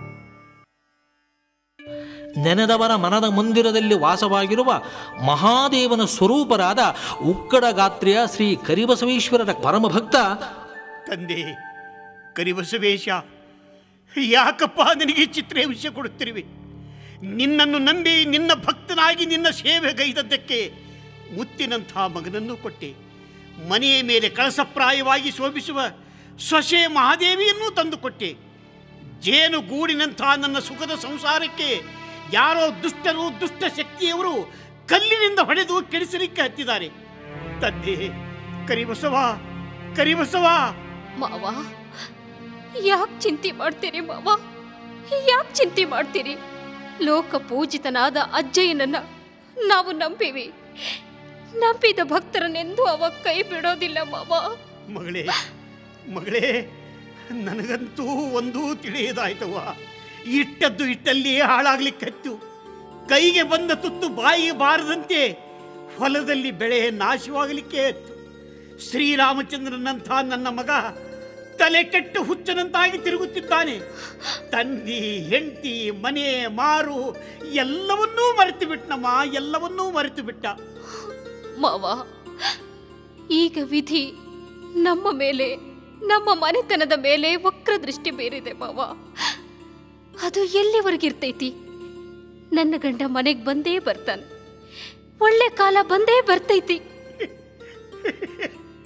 A: ನೆನೆದವರ ಮನದ ಮಂದಿರದಲ್ಲಿ ವಾಸವಾಗಿರುವ ಮಹಾದೇವನ ಸ್ವರೂಪರಾದ ಉಕ್ಕಡ ಗಾತ್ರಿಯ ಶ್ರೀ ಕರಿಬಸವೇಶ್ವರರ ಪರಮಭಕ್ತ
G: ತಂದೆ ಕರಿಬಸವೇಶ ಯಾಕಪ್ಪ ನನಗೆ ಚಿತ್ರಹಿಂಸೆ ಕೊಡುತ್ತಿರುವೆ ನಿನ್ನನ್ನು ನಂಬಿ ನಿನ್ನ ಭಕ್ತನಾಗಿ ನಿನ್ನ ಸೇವೆಗೈದದ್ದಕ್ಕೆ ಮುತ್ತಿನಂಥ ಮಗನನ್ನು ಕೊಟ್ಟೆ ಮನೆಯ ಮೇಲೆ ಕಳಸಪ್ರಾಯವಾಗಿ ಶೋಭಿಸುವ ಸೊಸೆ ಮಹಾದೇವಿಯನ್ನು ತಂದುಕೊಟ್ಟೆ ಜೇನು ಗೂಡಿನಂಥ ನನ್ನ ಸುಖದ ಸಂಸಾರಕ್ಕೆ ಯಾರೋ ದುಷ್ಟರು ದುಷ್ಟ ಶಕ್ತಿಯವರು ಕಲ್ಲಿನಿಂದ ಹೊಡೆದು ಕೆಡಿಸಲಿಕ್ಕೆ ಹತ್ತಿದ್ದಾರೆ ತಂದೆ ಕರಿಬಸವ ಕರಿಬಸವ
I: ಮಾವ ಯಾಕೆ ಚಿಂತೆ ಮಾಡ್ತೀರಿ ಮಾವ ಯಾಕೆ ಚಿಂತೆ ಮಾಡ್ತೀರಿ ಲೋಕ ಪೂಜಿತನಾದ ಅಜ್ಜಯ್ಯನನ್ನ ನಾವು ನಂಬಿವಿ ನಂಬಿದ ಭಕ್ತರನ್ನೆಂದೂ ಅವ ಕೈ ಬಿಡೋದಿಲ್ಲ ಮಾವ
G: ಮಗಳೇ ಮಗಳೇ ನನಗಂತೂ ಒಂದೂ ತಿಳಿಯದಾಯ್ತವ್ವ ಇಟ್ಟದ್ದು ಇಟ್ಟಲ್ಲಿ ಹಾಳಾಗ್ಲಿಕ್ಕತ್ತು ಕೈಗೆ ಬಂದ ತುತ್ತು ಬಾಯಿಗೆ ಬಾರದಂತೆ ಹೊಲದಲ್ಲಿ ಬೆಳೆ ನಾಶವಾಗಲಿಕ್ಕೆ ಇತ್ತು ಶ್ರೀರಾಮಚಂದ್ರನಂಥ ನನ್ನ ಮಗ ತಲೆ ಕೆಟ್ಟು ಹುಚ್ಚನಂತಾಗಿ ತಿರುಗುತ್ತಿದ್ದಾನೆ ತಂದಿ ಹೆಂಡತಿ ಮನೆ ಮಾರು ಎಲ್ಲವನ್ನೂ ಮರೆತು ಬಿಟ್ನಮ್ಮ ಎಲ್ಲವನ್ನೂ ಮರೆತು ಬಿಟ್ಟ
I: ಮಾವ ಈಗ ವಿಧಿ ನಮ್ಮ ಮೇಲೆ ನಮ್ಮ ಮನೆತನದ ಮೇಲೆ ವಕ್ರ ದೃಷ್ಟಿ ಬೀರಿದೆ ಮಾವ ಅದು ಎಲ್ಲಿವರೆಗಿರ್ತೈತಿ ನನ್ನ ಗಂಡ ಮನೆಗೆ ಬಂದೇ ಬರ್ತಾನೆ ಒಳ್ಳೆ ಕಾಲ ಬಂದೇ ಬರ್ತೈತಿ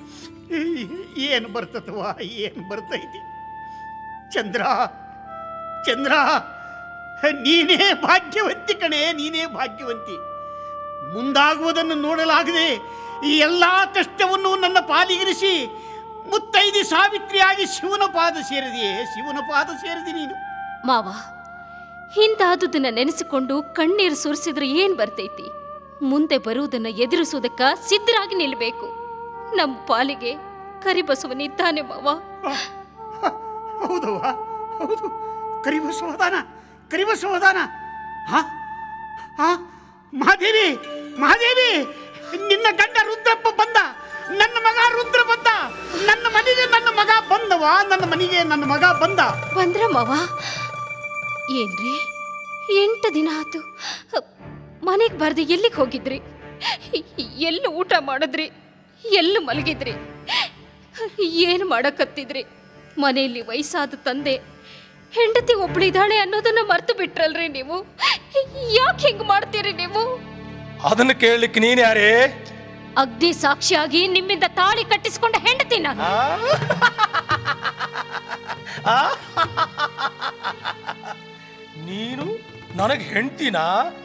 G: ಏನು ಬರ್ತದವ ಏನು ಬರ್ತೈತಿ ಚಂದ್ರ ಚಂದ್ರ ನೀನೇ ಭಾಗ್ಯವಂತಿ ಕಣೆ ನೀನೇ ಭಾಗ್ಯವಂತಿ ಮುಂದಾಗುವುದನ್ನು ನೋಡಲಾಗದೆ ಈ ಎಲ್ಲ ಕಷ್ಟವನ್ನು ನನ್ನ ಪಾಲಿಗಿರಿಸಿ ಮುತ್ತೈದು ಸಾವಿತ್ರಿಯಾಗಿ ಶಿವನ ಪಾದ ಸೇರಿದೆಯೇ ಶಿವನ ಪಾದ ಸೇರಿದೆ ನೀನು
I: ಮಾವ ಹಿಂದಾದುದನ್ನ ನೆನೆಸಿಕೊಂಡು ಕಣ್ಣೀರು ಸುರಿಸಿದ್ರೆ ಏನ್ ಬರ್ತೈತಿ ಮುಂದೆ ಬರುವುದನ್ನ ಎದುರಿಸುವುದಕ್ಕ ಸಿದ್ಧರಾಗಿ ನಿಲ್ಬೇಕು ನಮ್ಮ ಪಾಲಿಗೆ ಕರಿಬಸವನಿದ್ದಾನೆ ಮಾವ
G: ಹೌದವ್ವ ಹೌದು ಕರಿಬಸವದಾನ ಕರಿಬಸವದಾನ ಹಾ ಹಾ ಮಹಾದೇವಿ ಮಹಾದೇವಿ ನಿನ್ನ ಗಂಡ ರುದ್ರಪ್ಪ ಬಂದ ನನ್ನ ಮಗ ರುದ್ರ ಬಂದ ನನ್ನ ಮನೆಗೆ ನನ್ನ ಮಗ ಬಂದವ ನನ್ನ ಮನೆಗೆ ನನ್ನ ಮಗ ಬಂದ
I: ಬಂದ್ರ ಮಾವ ಏನ್ರಿ ಎಂಟು ದಿನ ಆತು ಮನೆಗೆ ಬರ್ದೆ ಎಲ್ಲಿಗೆ ಹೋಗಿದ್ರಿ ಎಲ್ಲಿ ಊಟ ಮಾಡಿದ್ರಿ ಎಲ್ಲಿ ಮಲಗಿದ್ರಿ ಏನು ಮಾಡಕತ್ತಿದ್ರಿ ಮನೆಯಲ್ಲಿ ವಯಸ್ಸಾದ ತಂದೆ ಹೆಂಡತಿ ಒಬ್ಳಿದಾಳೆ ಅನ್ನೋದನ್ನ ಮರ್ತು ಬಿಟ್ರಲ್ರಿ ನೀವು ಯಾಕೆ ಹಿಂಗ್ ಮಾಡ್ತೀರಿ ನೀವು
D: ಅದನ್ನು ಕೇಳಲಿಕ್ಕೆ ನೀನ್ ಯಾರೇ
I: ಅಗ್ನಿ ಸಾಕ್ಷಿಯಾಗಿ ನಿಮ್ಮಿಂದ ತಾಳಿ ಕಟ್ಟಿಸಿಕೊಂಡ ಹೆಂಡತಿ ನಾನು
D: ನೀನು ನನಗೆ ಹೆಂಡ್ತಿನ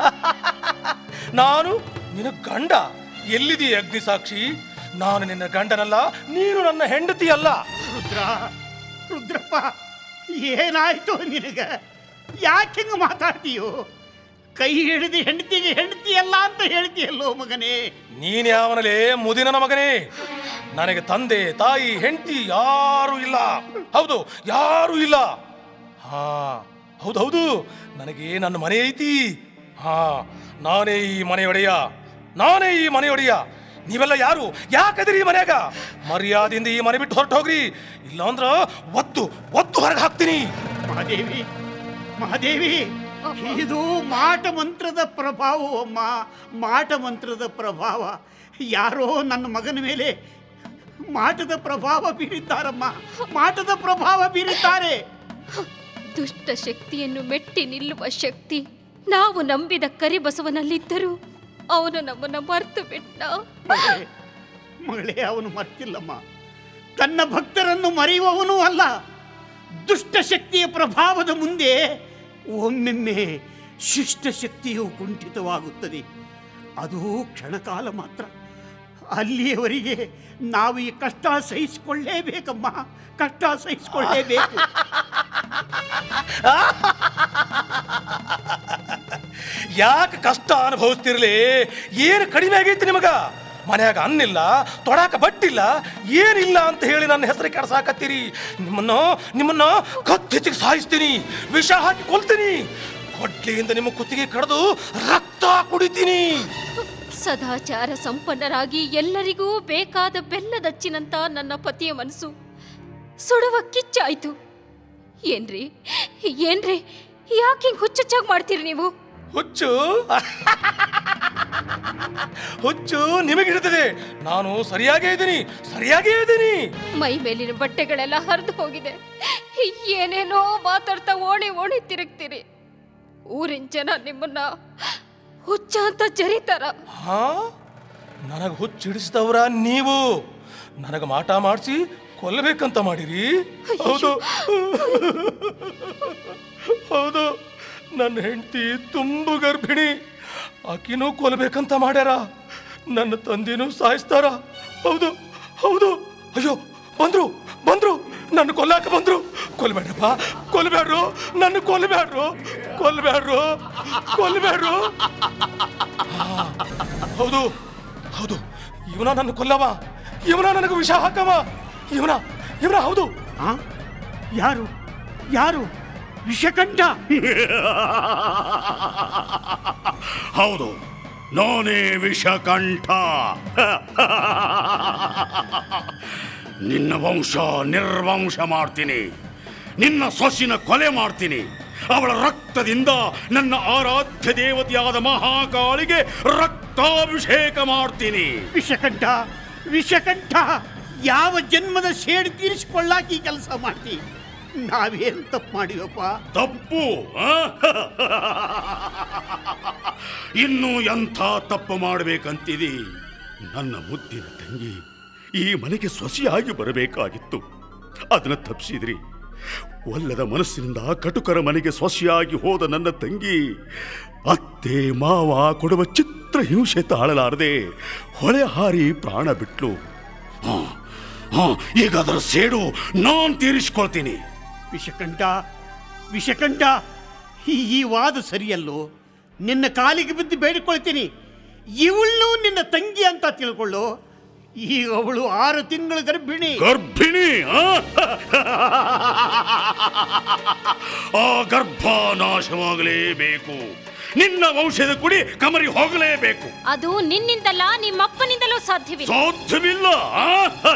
D: ನಾನು ನಿನ್ನ ಗಂಡ ಎಲ್ಲಿದೀಯ ಅಗ್ನಿ ಸಾಕ್ಷಿ ನಾನು ನಿನ್ನ ಗಂಡನಲ್ಲ ನೀನು ನನ್ನ ಹೆಂಡತಿ ಅಲ್ಲ
G: ರುದ್ರ ರುದ್ರಪ್ಪ ಏನಾಯ್ತು ನಿನಗ ಯಾಕೆ ಹಿಂಗ ಮಾತಾಡ್ತೀಯೋ ಕೈ ಹಿಡಿದು ಹೆಂಡತಿಗೆ ಹೆಂಡತಿ ಅಲ್ಲ ಅಂತ ಹೇಳ್ತೀಯಲ್ಲೋ ಮಗನೇ
D: ನೀನ್ ಯಾವನಲೇ ಮುದಿನ ಮಗನೇ ನನಗೆ ತಂದೆ ತಾಯಿ ಹೆಂಡತಿ ಯಾರು ಇಲ್ಲ ಹೌದು ಯಾರು ಇಲ್ಲ ಹಾ ಹೌದು ಹೌದು ನನಗೆ ನನ್ನ ಮನೆ ಐತಿ ಹಾ ನಾನೇ ಈ ಮನೆ ಒಡೆಯ ನಾನೇ ಈ ಮನೆ ಒಡೆಯ ನೀವೆಲ್ಲ ಯಾರು ಯಾಕದಿರಿ ಈ ಮನ್ಯಾಗ ಮರ್ಯಾದೆಯಿಂದ ಈ ಮನೆ ಬಿಟ್ಟು ಹೊರಟು ಹೋಗ್ರಿ ಇಲ್ಲಾಂದ್ರ ಒತ್ತು ಒತ್ತು ಹೊರಗೆ ಹಾಕ್ತೀನಿ
G: ಮಹಾದೇವಿ ಮಹಾದೇವಿ ಇದು ಮಾಟ ಮಂತ್ರದ ಪ್ರಭಾವ ಅಮ್ಮ ಮಾಟ ಮಂತ್ರದ ಪ್ರಭಾವ ಯಾರೋ ನನ್ನ ಮಗನ ಮೇಲೆ ಮಾಟದ ಪ್ರಭಾವ ಬೀರಿದ್ದಾರಮ್ಮ ಮಾಟದ ಪ್ರಭಾವ ಬೀರಿದ್ದಾರೆ
I: ದುಷ್ಟ ಶಕ್ತಿಯನ್ನು ಮೆಟ್ಟಿ ನಿಲ್ಲುವ ಶಕ್ತಿ ನಾವು ನಂಬಿದ ಕರಿಬಸವನಲ್ಲಿದ್ದರೂ ಅವನು ನಮ್ಮನ್ನ ಮರ್ತು ಬಿಟ್ಟ
G: ಮಗಳೇ ಮಗಳೇ ಅವನು ಮರ್ತಿಲ್ಲಮ್ಮ ತನ್ನ ಭಕ್ತರನ್ನು ಮರೆಯುವವನೂ ಅಲ್ಲ ದುಷ್ಟ ಶಕ್ತಿಯ ಪ್ರಭಾವದ ಮುಂದೆ ಒಮ್ಮೆಮ್ಮೆ ಶಿಷ್ಟ ಶಕ್ತಿಯು ಕುಂಠಿತವಾಗುತ್ತದೆ ಅದು ಕ್ಷಣಕಾಲ ಮಾತ್ರ ಅಲ್ಲಿಯವರೆಗೆ ನಾವು ಈ ಕಷ್ಟ ಸಹಿಸಿಕೊಳ್ಳೇಬೇಕಮ್ಮ ಕಷ್ಟ ಸಹಿಸಿಕೊಳ್ಳೇಬೇಕು
D: ಯಾಕೆ ಕಷ್ಟ ಅನುಭವಿಸ್ತಿರ್ಲಿ ಏನು ಕಡಿಮೆ ಆಗೈತಿ ನಿಮಗ ಮನ್ಯಾಗ ಅನ್ನಿಲ್ಲ ತೊಡಾಕ ಬಟ್ಟಿಲ್ಲ ಏನಿಲ್ಲ ಅಂತ ಹೇಳಿ ನನ್ನ ಹೆಸರು ಕೆಡ್ಸಾಕತ್ತೀರಿ ನಿಮ್ಮನ್ನ ನಿಮ್ಮನ್ನ ಕತ್ತಿಚ್ಚಿಗೆ ಸಾಯಿಸ್ತೀನಿ ವಿಷ ಹಾಕಿ ಕೊಲ್ತೀನಿ ಕೊಡ್ಲಿಯಿಂದ ನಿಮ್ಮ ಕುತ್ತಿಗೆ ಕಡ್ದು ರಕ್ತ ಕುಡಿತೀನಿ
I: ಸದಾಚಾರ ಸಂಪನ್ನರಾಗಿ ಎಲ್ಲರಿಗೂ ಬೇಕಾದ ಬೆಲ್ಲದಚ್ಚಿನಂತ ನನ್ನ ಪತಿಯ ಮನಸ್ಸು ಸುಡುವ ಕಿಚ್ಚಾಯ್ತು ಏನ್ರಿ ಏನ್ರಿ ಯಾಕೆ ಹಿಂಗ್ ಹುಚ್ಚುಚ್ಚಾಗಿ ಮಾಡ್ತೀರಿ ನೀವು
D: ಹುಚ್ಚು ಹುಚ್ಚು ನಿಮಗಿರ್ತದೆ ನಾನು ಸರಿಯಾಗೇ ಇದ್ದೀನಿ ಸರಿಯಾಗೇ ಇದ್ದೀನಿ
I: ಮೈ ಮೇಲಿನ ಬಟ್ಟೆಗಳೆಲ್ಲ ಹರಿದು ಹೋಗಿದೆ ಏನೇನೋ ಮಾತಾಡ್ತಾ ಓಣಿ ಓಣಿ ತಿರುಗ್ತೀರಿ ಊರಿನ ಜನ ನಿಮ್ಮನ್ನ ಹುಚ್ಚ ಅಂತ ಜರಿತಾರ
D: ಹಾ ನನಗೆ ಹುಚ್ಚಿಡಿಸಿದವ್ರ ನೀವು ನನಗೆ ಮಾಟ ಮಾಡಿಸಿ ಕೊಲ್ಲಬೇಕಂತ ಮಾಡಿರಿ ಹೌದು ಹೌದು ನನ್ನ ಹೆಂಡತಿ ತುಂಬು ಗರ್ಭಿಣಿ ಆಕಿನೂ ಕೊಲ್ಲಬೇಕಂತ ಮಾಡ್ಯಾರ ನನ್ನ ತಂದೆನೂ ಸಾಯಿಸ್ತಾರ ಹೌದು ಹೌದು ಅಯ್ಯೋ ಬಂದ್ರು ಬಂದ್ರು ನನ್ನ ಕೊಲ್ಲಾಕ ಬಂದ್ರು ಕೊಲ್ಬೇಡ್ರಪ್ಪ ಕೊಲ್ಬೇಡ್ರು ನನ್ನ ಕೊಲ್ಬೇಡ್ರು ಕೊಲ್ಬೇಡ್ರು ಕೊಲ್ಬೇಡ್ರು ಹಾ, ಹೌದು ಹೌದು ಇವನ ನನ್ನ ಕೊಲ್ಲವ ಇವನ ನನಗೆ ವಿಷ ಹಾಕವ ಇವನ ಇವನ ಹೌದು
G: ಆ? ಯಾರು ಯಾರು ವಿಷಕಂಠ
F: ಹೌದು ನಾನೇ ವಿಷಕಂಠ ನಿನ್ನ ವಂಶ ನಿರ್ವಂಶ ಮಾಡ್ತೀನಿ ನಿನ್ನ ಸೊಸಿನ ಕೊಲೆ ಮಾಡ್ತೀನಿ ಅವಳ ರಕ್ತದಿಂದ ನನ್ನ ಆರಾಧ್ಯ ದೇವತೆಯಾದ ಮಹಾಕಾಳಿಗೆ ರಕ್ತಾಭಿಷೇಕ ಮಾಡ್ತೀನಿ
G: ವಿಷಕಂಠ ವಿಷಕಂಠ ಯಾವ ಜನ್ಮದ ಸೇಡು ತೀರಿಸಿಕೊಳ್ಳಾಕಿ ಕೆಲಸ ಮಾಡ್ತಿ ನಾವೇನ್ ತಪ್ಪು ಮಾಡಿವಪ್ಪ
F: ತಪ್ಪು ಆ? ಇನ್ನು ಎಂಥ ತಪ್ಪು ಮಾಡಬೇಕಂತಿದಿ ನನ್ನ ಮುದ್ದಿನ ತಂಗಿ ಈ ಮನೆಗೆ ಸೊಸೆಯಾಗಿ ಬರಬೇಕಾಗಿತ್ತು ಅದನ್ನ ತಪ್ಪಿಸಿದ್ರಿ ಒಲ್ಲದ ಮನಸ್ಸಿನಿಂದ ಕಟುಕರ ಮನೆಗೆ ಸೊಸೆಯಾಗಿ ಹೋದ ನನ್ನ ತಂಗಿ ಅತ್ತೆ ಮಾವ ಕೊಡುವ ಚಿತ್ರ ಹಿಂಸೆ ತಾಳಲಾರದೆ ಹೊಳೆ ಹಾರಿ ಪ್ರಾಣ ಬಿಟ್ಲು ಹಾ, ಹಾ, ಈಗ ಅದರ ಸೇಡು ನಾನ್ ತೀರಿಸ್ಕೊಳ್ತೀನಿ
G: ವಿಷಕಂಠ ವಿಷಕಂಠ ಈ ಈ ವಾದ ಸರಿಯಲ್ಲೋ ನಿನ್ನ ಕಾಲಿಗೆ ಬಿದ್ದು ಬೇಡಿಕೊಳ್ತೀನಿ ಇವಳು ನಿನ್ನ ತಂಗಿ ಅಂತ ತಿಳ್ಕೊಳ್ಳು ಈಗ ಅವಳು ಆರು ತಿಂಗಳ ಗರ್ಭಿಣಿ
F: ಗರ್ಭಿಣಿ ಆ? ಆ ಗರ್ಭ ನಾಶವಾಗಲೇಬೇಕು ನಿನ್ನ ವಂಶದ ಕುಡಿ ಕಮರಿ ಹೋಗಲೇಬೇಕು
I: ಅದು ನಿನ್ನಿಂದಲ್ಲ ನಿಮ್ಮಪ್ಪನಿಂದಲೂ ಸಾಧ್ಯವಿಲ್ಲ
F: ಸಾಧ್ಯವಿಲ್ಲ ಆ?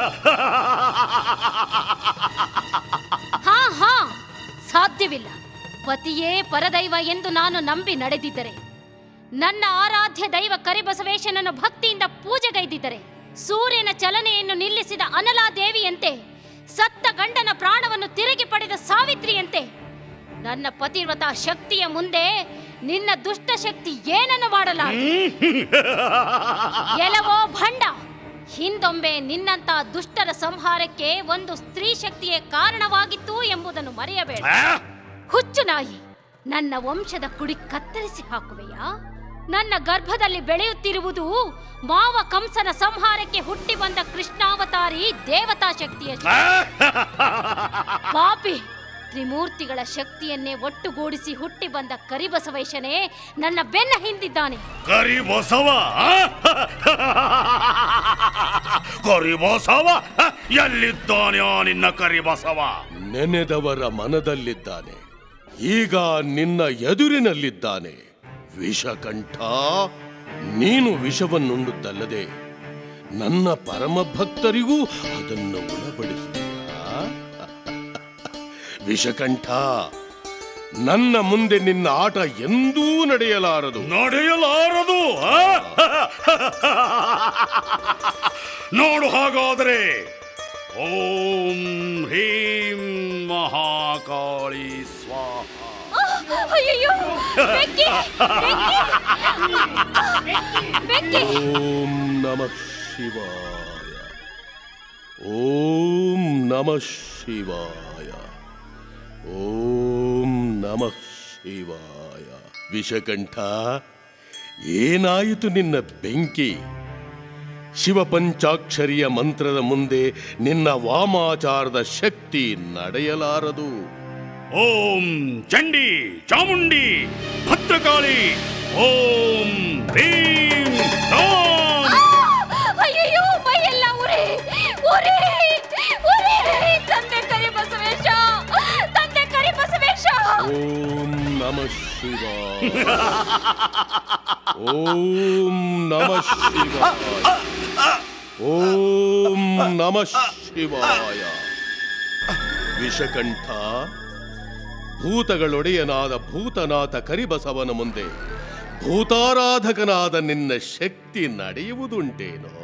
I: ಹಾ ಹಾ ಸಾಧ್ಯವಿಲ್ಲ ಪತಿಯೇ ಪರದೈವ ಎಂದು ನಾನು ನಂಬಿ ನಡೆದಿದ್ದರೆ ನನ್ನ ಆರಾಧ್ಯ ದೈವ ಕರಿಬಸವೇಶನನ್ನು ಭಕ್ತಿಯಿಂದ ಪೂಜೆಗೈದಿದ್ದರೆ ಸೂರ್ಯನ ಚಲನೆಯನ್ನು ನಿಲ್ಲಿಸಿದ ಅನಲಾದೇವಿಯಂತೆ ಸತ್ತ ಗಂಡನ ಪ್ರಾಣವನ್ನು ತಿರುಗಿ ಪಡೆದ ಸಾವಿತ್ರಿಯಂತೆ ನನ್ನ ಪತಿವ್ರತ ಶಕ್ತಿಯ ಮುಂದೆ ನಿನ್ನ ದುಷ್ಟ ಶಕ್ತಿ ಏನನ್ನು ಮಾಡಲಾರ ಎಲವೋ ಭಂಡ ಹಿಂದೊಮ್ಮೆ ನಿನ್ನಂತ ದುಷ್ಟರ ಸಂಹಾರಕ್ಕೆ ಒಂದು ಸ್ತ್ರೀ ಶಕ್ತಿಯೇ ಕಾರಣವಾಗಿತ್ತು ಎಂಬುದನ್ನು ಮರೆಯಬೇಡ ಹುಚ್ಚು ನಾಯಿ ನನ್ನ ವಂಶದ ಕುಡಿ ಕತ್ತರಿಸಿ ಹಾಕುವೆಯಾ ನನ್ನ ಗರ್ಭದಲ್ಲಿ ಬೆಳೆಯುತ್ತಿರುವುದು ಮಾವ ಕಂಸನ ಸಂಹಾರಕ್ಕೆ ಹುಟ್ಟಿ ಬಂದ ಕೃಷ್ಣಾವತಾರಿ ದೇವತಾ ಶಕ್ತಿಯ ಪಾಪಿ ತ್ರಿಮೂರ್ತಿಗಳ ಶಕ್ತಿಯನ್ನೇ ಒಟ್ಟುಗೂಡಿಸಿ ಹುಟ್ಟಿ ಬಂದ ಕರಿಬಸವೇಶನೇ ನನ್ನ ಬೆನ್ನ ಹಿಂದಿದ್ದಾನೆ
F: ಕರಿ ಬಸವ ಆ? ಕರಿ ಬಸವ ಆ? ಎಲ್ಲಿದ್ದಾನೆ ಆ ನಿನ್ನ ಕರಿ ಬಸವ
E: ನೆನೆದವರ ಮನದಲ್ಲಿದ್ದಾನೆ ಈಗ ನಿನ್ನ ಎದುರಿನಲ್ಲಿದ್ದಾನೆ ವಿಷಕಂಠ ನೀನು ವಿಷವನ್ನುಂಡುತ್ತಲ್ಲದೆ ನನ್ನ ಪರಮ ಭಕ್ತರಿಗೂ ಅದನ್ನು ಉಣಬಡಿಸುತ್ತೀಯಾ ವಿಷಕಂಠ ನನ್ನ ಮುಂದೆ ನಿನ್ನ ಆಟ ಎಂದೂ ನಡೆಯಲಾರದು
F: ನಡೆಯಲಾರದು ಆ? ನೋಡು ಹಾಗಾದರೆ ಓಂ ಹ್ರೀಂ ಮಹಾಕಾಳಿ ಸ್ವಾಹ
I: ಅಯ್ಯಯ್ಯೋ ಬೆಂಕಿ ಬೆಂಕಿ
E: ಓಂ ನಮಃ ಶಿವಾಯ ಓಂ ನಮಃ ಶಿವಾಯ ಓಂ ನಮಃ ಶಿವಾಯ ವಿಷಕಂಠ ಏನಾಯಿತು ನಿನ್ನ ಬೆಂಕಿ ಶಿವಪಂಚಾಕ್ಷರಿಯ ಮಂತ್ರದ ಮುಂದೆ ನಿನ್ನ ವಾಮಾಚಾರದ ಶಕ್ತಿ ನಡೆಯಲಾರದು
F: ಓಂ ಚಂಡಿ ಚಾಮುಂಡಿ ಭದ್ರಕಾಳಿ ಓಂ ಹ್ರೀಂ ಓಂ
I: ಅಯ್ಯಯ್ಯೋ ಮೈಯೆಲ್ಲ ಉರಿ ಉರಿ ಉರಿ ತಂದೆ ಕರಿ ಬಸವೇಶ ತಂದೆ ಕರಿ ಬಸವೇಶ
E: ಓಂ ನಮಃ ಶಿವಾಯ ಓಂ ನಮಃ ಶಿವಾಯ ಓಂ ನಮಃ ಶಿವಾಯ ವಿಷಕಂಠ ಭೂತಗಳೊಡೆಯನಾದ ಭೂತನಾಥ ಕರಿಬಸವನ ಮುಂದೆ ಭೂತಾರಾಧಕನಾದ ನಿನ್ನ ಶಕ್ತಿ ನಡೆಯುವುದುಂಟೇನೋ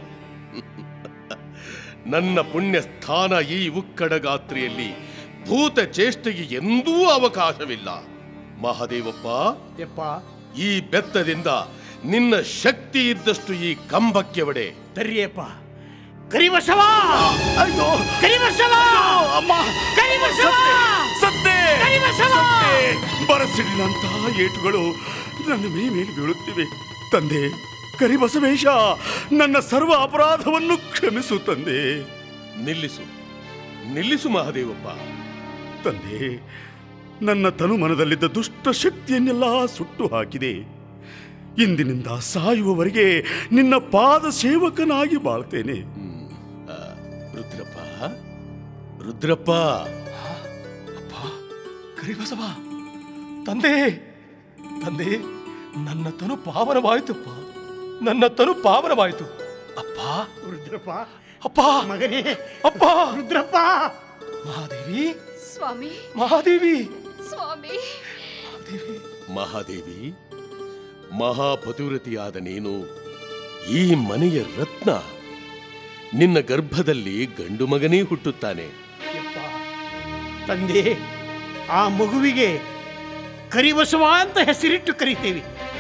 E: ನನ್ನ ಪುಣ್ಯ ಸ್ಥಾನ ಈ ಉಕ್ಕಡಗಾತ್ರಿಯಲ್ಲಿ ಭೂತ ಚೇಷ್ಟೆಗೆ ಎಂದೂ ಅವಕಾಶವಿಲ್ಲ ಮಹಾದೇವಪ್ಪ
G: ಯಪ್ಪ
E: ಈ ಬೆತ್ತದಿಂದ ನಿನ್ನ ಶಕ್ತಿ ಇದ್ದಷ್ಟು ಈ ಕಂಬಕ್ಕೆ ಒಡೆ
G: ತರ್ರಿಯಪ್ಪ ಕರಿಬಸವ
F: ಅಯ್ಯೋ
G: ಕರಿಬಸವ
F: ಅಮ್ಮ
G: ಕರಿಬಸವ
F: ಸತ್ತೆ
G: ಕರಿಬಸವ!
F: ಸತ್ತೆ ಬರಸಿಡಿನಂತಹ ಏಟುಗಳು ನನ್ನ ಮೈ ಮೇಲೆ ಬೀಳುತ್ತಿವೆ ತಂದೆ ಕರಿಬಸವೇಶ ನನ್ನ ಸರ್ವ ಅಪರಾಧವನ್ನು ಕ್ಷಮಿಸು ತಂದೆ
E: ನಿಲ್ಲಿಸು ನಿಲ್ಲಿಸು ಮಹಾದೇವಪ್ಪ
F: ತಂದೆ ನನ್ನ ತನುಮನದಲ್ಲಿದ್ದ ದುಷ್ಟ ಶಕ್ತಿಯನ್ನೆಲ್ಲ ಸುಟ್ಟು ಹಾಕಿದೆ ಇಂದಿನಿಂದ ಸಾಯುವವರೆಗೆ ನಿನ್ನ ಪಾದ ಸೇವಕನಾಗಿ ಬಾಳ್ತೇನೆ
E: ಆ, ರುದ್ರಪ್ಪ ರುದ್ರಪ್ಪ
D: ಅಪ್ಪ ಕರಿಬಸವ ತಂದೆ ತಂದೆ ನನ್ನ ತನು ಪಾವನವಾಯಿತಪ್ಪ ನನ್ನ ತನು ಪಾವನವಾಯಿತು ಅಪ್ಪ
G: ರುದ್ರಪ್ಪ
D: ಅಪ್ಪ
G: ಮಗನೇ
D: ಅಪ್ಪ
G: ರುದ್ರಪ್ಪ
D: ಮಹಾದೇವಿ
I: ಸ್ವಾಮಿ
D: ಮಹಾದೇವಿ
I: ಸ್ವಾಮಿ
D: ಮಹಾದೇವಿ
E: ಮಹಾದೇವಿ ಮಹಾಪತಿವ್ರತಿಯಾದ ನೀನು ಈ ಮನೆಯ ರತ್ನ ನಿನ್ನ ಗರ್ಭದಲ್ಲಿ ಗಂಡು ಮಗನೇ ಹುಟ್ಟುತ್ತಾನೆ
G: ಯಪ್ಪ ತಂದೆ ಆ ಮಗುವಿಗೆ ಕರಿಬಸವ ಅಂತ ಹೆಸರಿಟ್ಟು ಕರಿತೇವೆ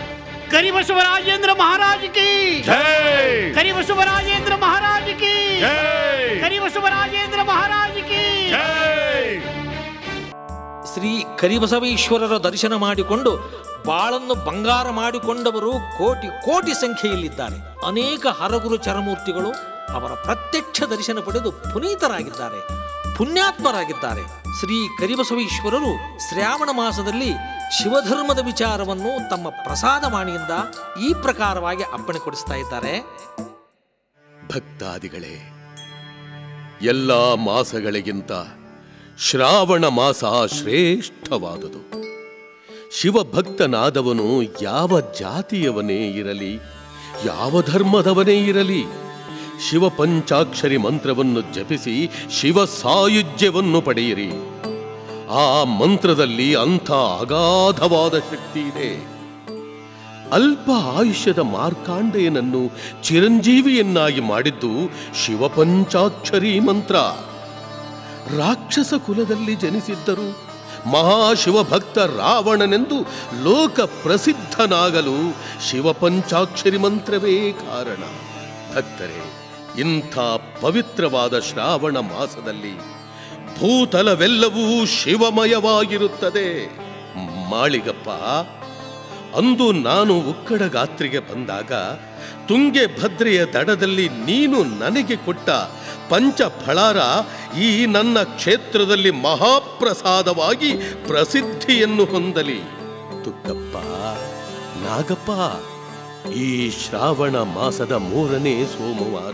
G: ಕರಿಬಸವರಾಜೇಂದ್ರ ಮಹಾರಾಜ್ ಕಿ
F: ಜೈ
G: ಕರಿಬಸವರಾಜೇಂದ್ರ ಮಹಾರಾಜ್ ಕಿ
F: ಜೈ
G: ಕರಿಬಸವರಾಜೇಂದ್ರ ಮಹಾರಾಜ್ ಕಿ
F: ಜೈ
A: ಶ್ರೀ ಕರಿಬಸವೇಶ್ವರರ ದರ್ಶನ ಮಾಡಿಕೊಂಡು ಬಾಳನ್ನು ಬಂಗಾರ ಮಾಡಿಕೊಂಡವರು ಕೋಟಿ ಕೋಟಿ ಸಂಖ್ಯೆಯಲ್ಲಿದ್ದಾರೆ ಅನೇಕ ಹರಗುರು ಚರಮೂರ್ತಿಗಳು ಅವರ ಪ್ರತ್ಯಕ್ಷ ದರ್ಶನ ಪಡೆದು ಪುನೀತರಾಗಿದ್ದಾರೆ ಪುಣ್ಯಾತ್ಮರಾಗಿದ್ದಾರೆ ಶ್ರೀ ಕರಿಬಸವೇಶ್ವರರು ಶ್ರಾವಣ ಮಾಸದಲ್ಲಿ ಶಿವಧರ್ಮದ ವಿಚಾರವನ್ನು ತಮ್ಮ ಪ್ರಸಾದವಾಣಿಯಿಂದ ಈ ಪ್ರಕಾರವಾಗಿ ಅಪ್ಪಣೆ ಕೊಡಿಸ್ತಾ ಇದ್ದಾರೆ
E: ಭಕ್ತಾದಿಗಳೇ ಎಲ್ಲ ಮಾಸಗಳಿಗಿಂತ ಶ್ರಾವಣ ಮಾಸ ಶ್ರೇಷ್ಠವಾದುದು ಶಿವಭಕ್ತನಾದವನು ಯಾವ ಜಾತಿಯವನೇ ಇರಲಿ ಯಾವ ಧರ್ಮದವನೇ ಇರಲಿ ಶಿವ ಪಂಚಾಕ್ಷರಿ ಮಂತ್ರವನ್ನು ಜಪಿಸಿ ಶಿವ ಸಾಯುಜ್ಯವನ್ನು ಪಡೆಯಿರಿ ಆ ಮಂತ್ರದಲ್ಲಿ ಅಂಥ ಅಗಾಧವಾದ ಶಕ್ತಿ ಇದೆ ಅಲ್ಪ ಆಯುಷ್ಯದ ಮಾರ್ಕಾಂಡೇಯನನ್ನು ಚಿರಂಜೀವಿಯನ್ನಾಗಿ ಮಾಡಿದ್ದು ಶಿವಪಂಚಾಕ್ಷರಿ ಮಂತ್ರ ರಾಕ್ಷಸ ಕುಲದಲ್ಲಿ ಜನಿಸಿದ್ದರು ಮಹಾಶಿವಭಕ್ತ ರಾವಣನೆಂದು ಲೋಕ ಪ್ರಸಿದ್ಧನಾಗಲು ಶಿವಪಂಚಾಕ್ಷರಿ ಮಂತ್ರವೇ ಕಾರಣ ಭಕ್ತರೇ ಇಂಥ ಪವಿತ್ರವಾದ ಶ್ರಾವಣ ಮಾಸದಲ್ಲಿ ಭೂತಲವೆಲ್ಲವೂ ಶಿವಮಯವಾಗಿರುತ್ತದೆ ಮಾಳಿಗಪ್ಪ ಅಂದು ನಾನು ಉಕ್ಕಡ ಗಾತ್ರಿಗೆ ಬಂದಾಗ ತುಂಗೆ ಭದ್ರೆಯ ದಡದಲ್ಲಿ ನೀನು ನನಗೆ ಕೊಟ್ಟ ಪಂಚ ಫಳಾರ ಈ ನನ್ನ ಕ್ಷೇತ್ರದಲ್ಲಿ ಮಹಾಪ್ರಸಾದವಾಗಿ ಪ್ರಸಿದ್ಧಿಯನ್ನು ಹೊಂದಲಿ ತುಕ್ಕಪ್ಪ ನಾಗಪ್ಪ ಈ ಶ್ರಾವಣ ಮಾಸದ ಮೂರನೇ ಸೋಮವಾರ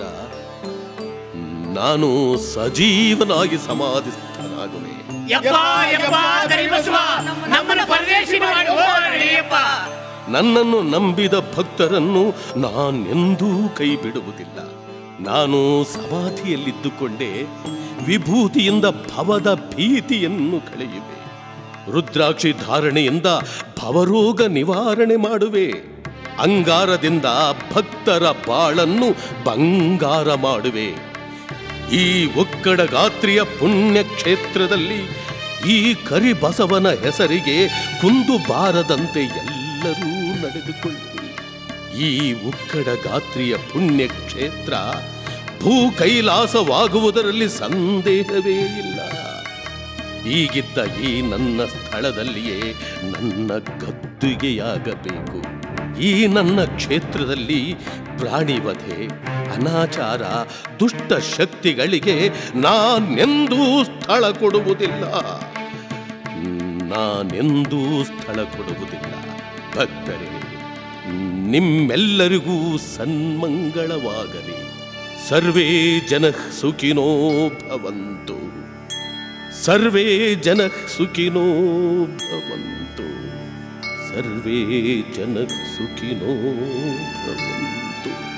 E: ನಾನು ಸಜೀವನಾಗಿ ಸಮಾಧಿಸ್ಥನಾಗುವೆ
G: ಯಪ್ಪ ಯಪ್ಪ ಕರಿಬಸವ ನಮ್ಮನ್ನ ಪರದೇಶಿ ಮಾಡಿ ಹೋಗ್ಬೇಡಪ್ಪ
E: ನನ್ನನ್ನು ನಂಬಿದ ಭಕ್ತರನ್ನು ನಾನೆಂದೂ ಕೈ ಬಿಡುವುದಿಲ್ಲ ನಾನು ಸಮಾಧಿಯಲ್ಲಿದ್ದುಕೊಂಡೇ ವಿಭೂತಿಯಿಂದ ಭವದ ಭೀತಿಯನ್ನು ಕಳೆಯುವೆ ರುದ್ರಾಕ್ಷಿ ಧಾರಣೆಯಿಂದ ಭವರೋಗ ನಿವಾರಣೆ ಮಾಡುವೆ ಅಂಗಾರದಿಂದ ಭಕ್ತರ ಬಾಳನ್ನು ಬಂಗಾರ ಮಾಡುವೆ ಈ ಒಕ್ಕಡ ಗಾತ್ರಿಯ ಪುಣ್ಯ ಕ್ಷೇತ್ರದಲ್ಲಿ ಈ ಕರಿಬಸವನ ಹೆಸರಿಗೆ ಕುಂದು ಬಾರದಂತೆ ಎಲ್ಲರೂ ನಡೆದುಕೊಳ್ಳಿರಿ ಈ ಉಕ್ಕಡ ಗಾತ್ರಿಯ ಪುಣ್ಯ ಕ್ಷೇತ್ರ ಭೂ ಕೈಲಾಸವಾಗುವುದರಲ್ಲಿ ಸಂದೇಹವೇ ಇಲ್ಲ ಈಗಿದ್ದ ಈ ನನ್ನ ಸ್ಥಳದಲ್ಲಿಯೇ ನನ್ನ ಗದ್ದುಗೆಯಾಗಬೇಕು ಈ ನನ್ನ ಕ್ಷೇತ್ರದಲ್ಲಿ ಪ್ರಾಣಿವಧೆ ಅನಾಚಾರ ದುಷ್ಟ ಶಕ್ತಿಗಳಿಗೆ ನಾನೆಂದೂ ಸ್ಥಳ ಕೊಡುವುದಿಲ್ಲ ನಾನೆಂದೂ ಸ್ಥಳ ಕೊಡುವುದಿಲ್ಲ ಭಕ್ತರೇ ನಿಮ್ಮೆಲ್ಲರಿಗೂ ಸನ್ಮಂಗಳವಾಗಲಿ ಸರ್ವೇ ಜನ ಸುಖಿನೋ ಭವಂತು ಸರ್ವೇ ಜನ ಸುಖಿನೋ ಭವಂತು ಸರ್ವೇ ಜನ ಸುಖಿನೋ ಭವಂತು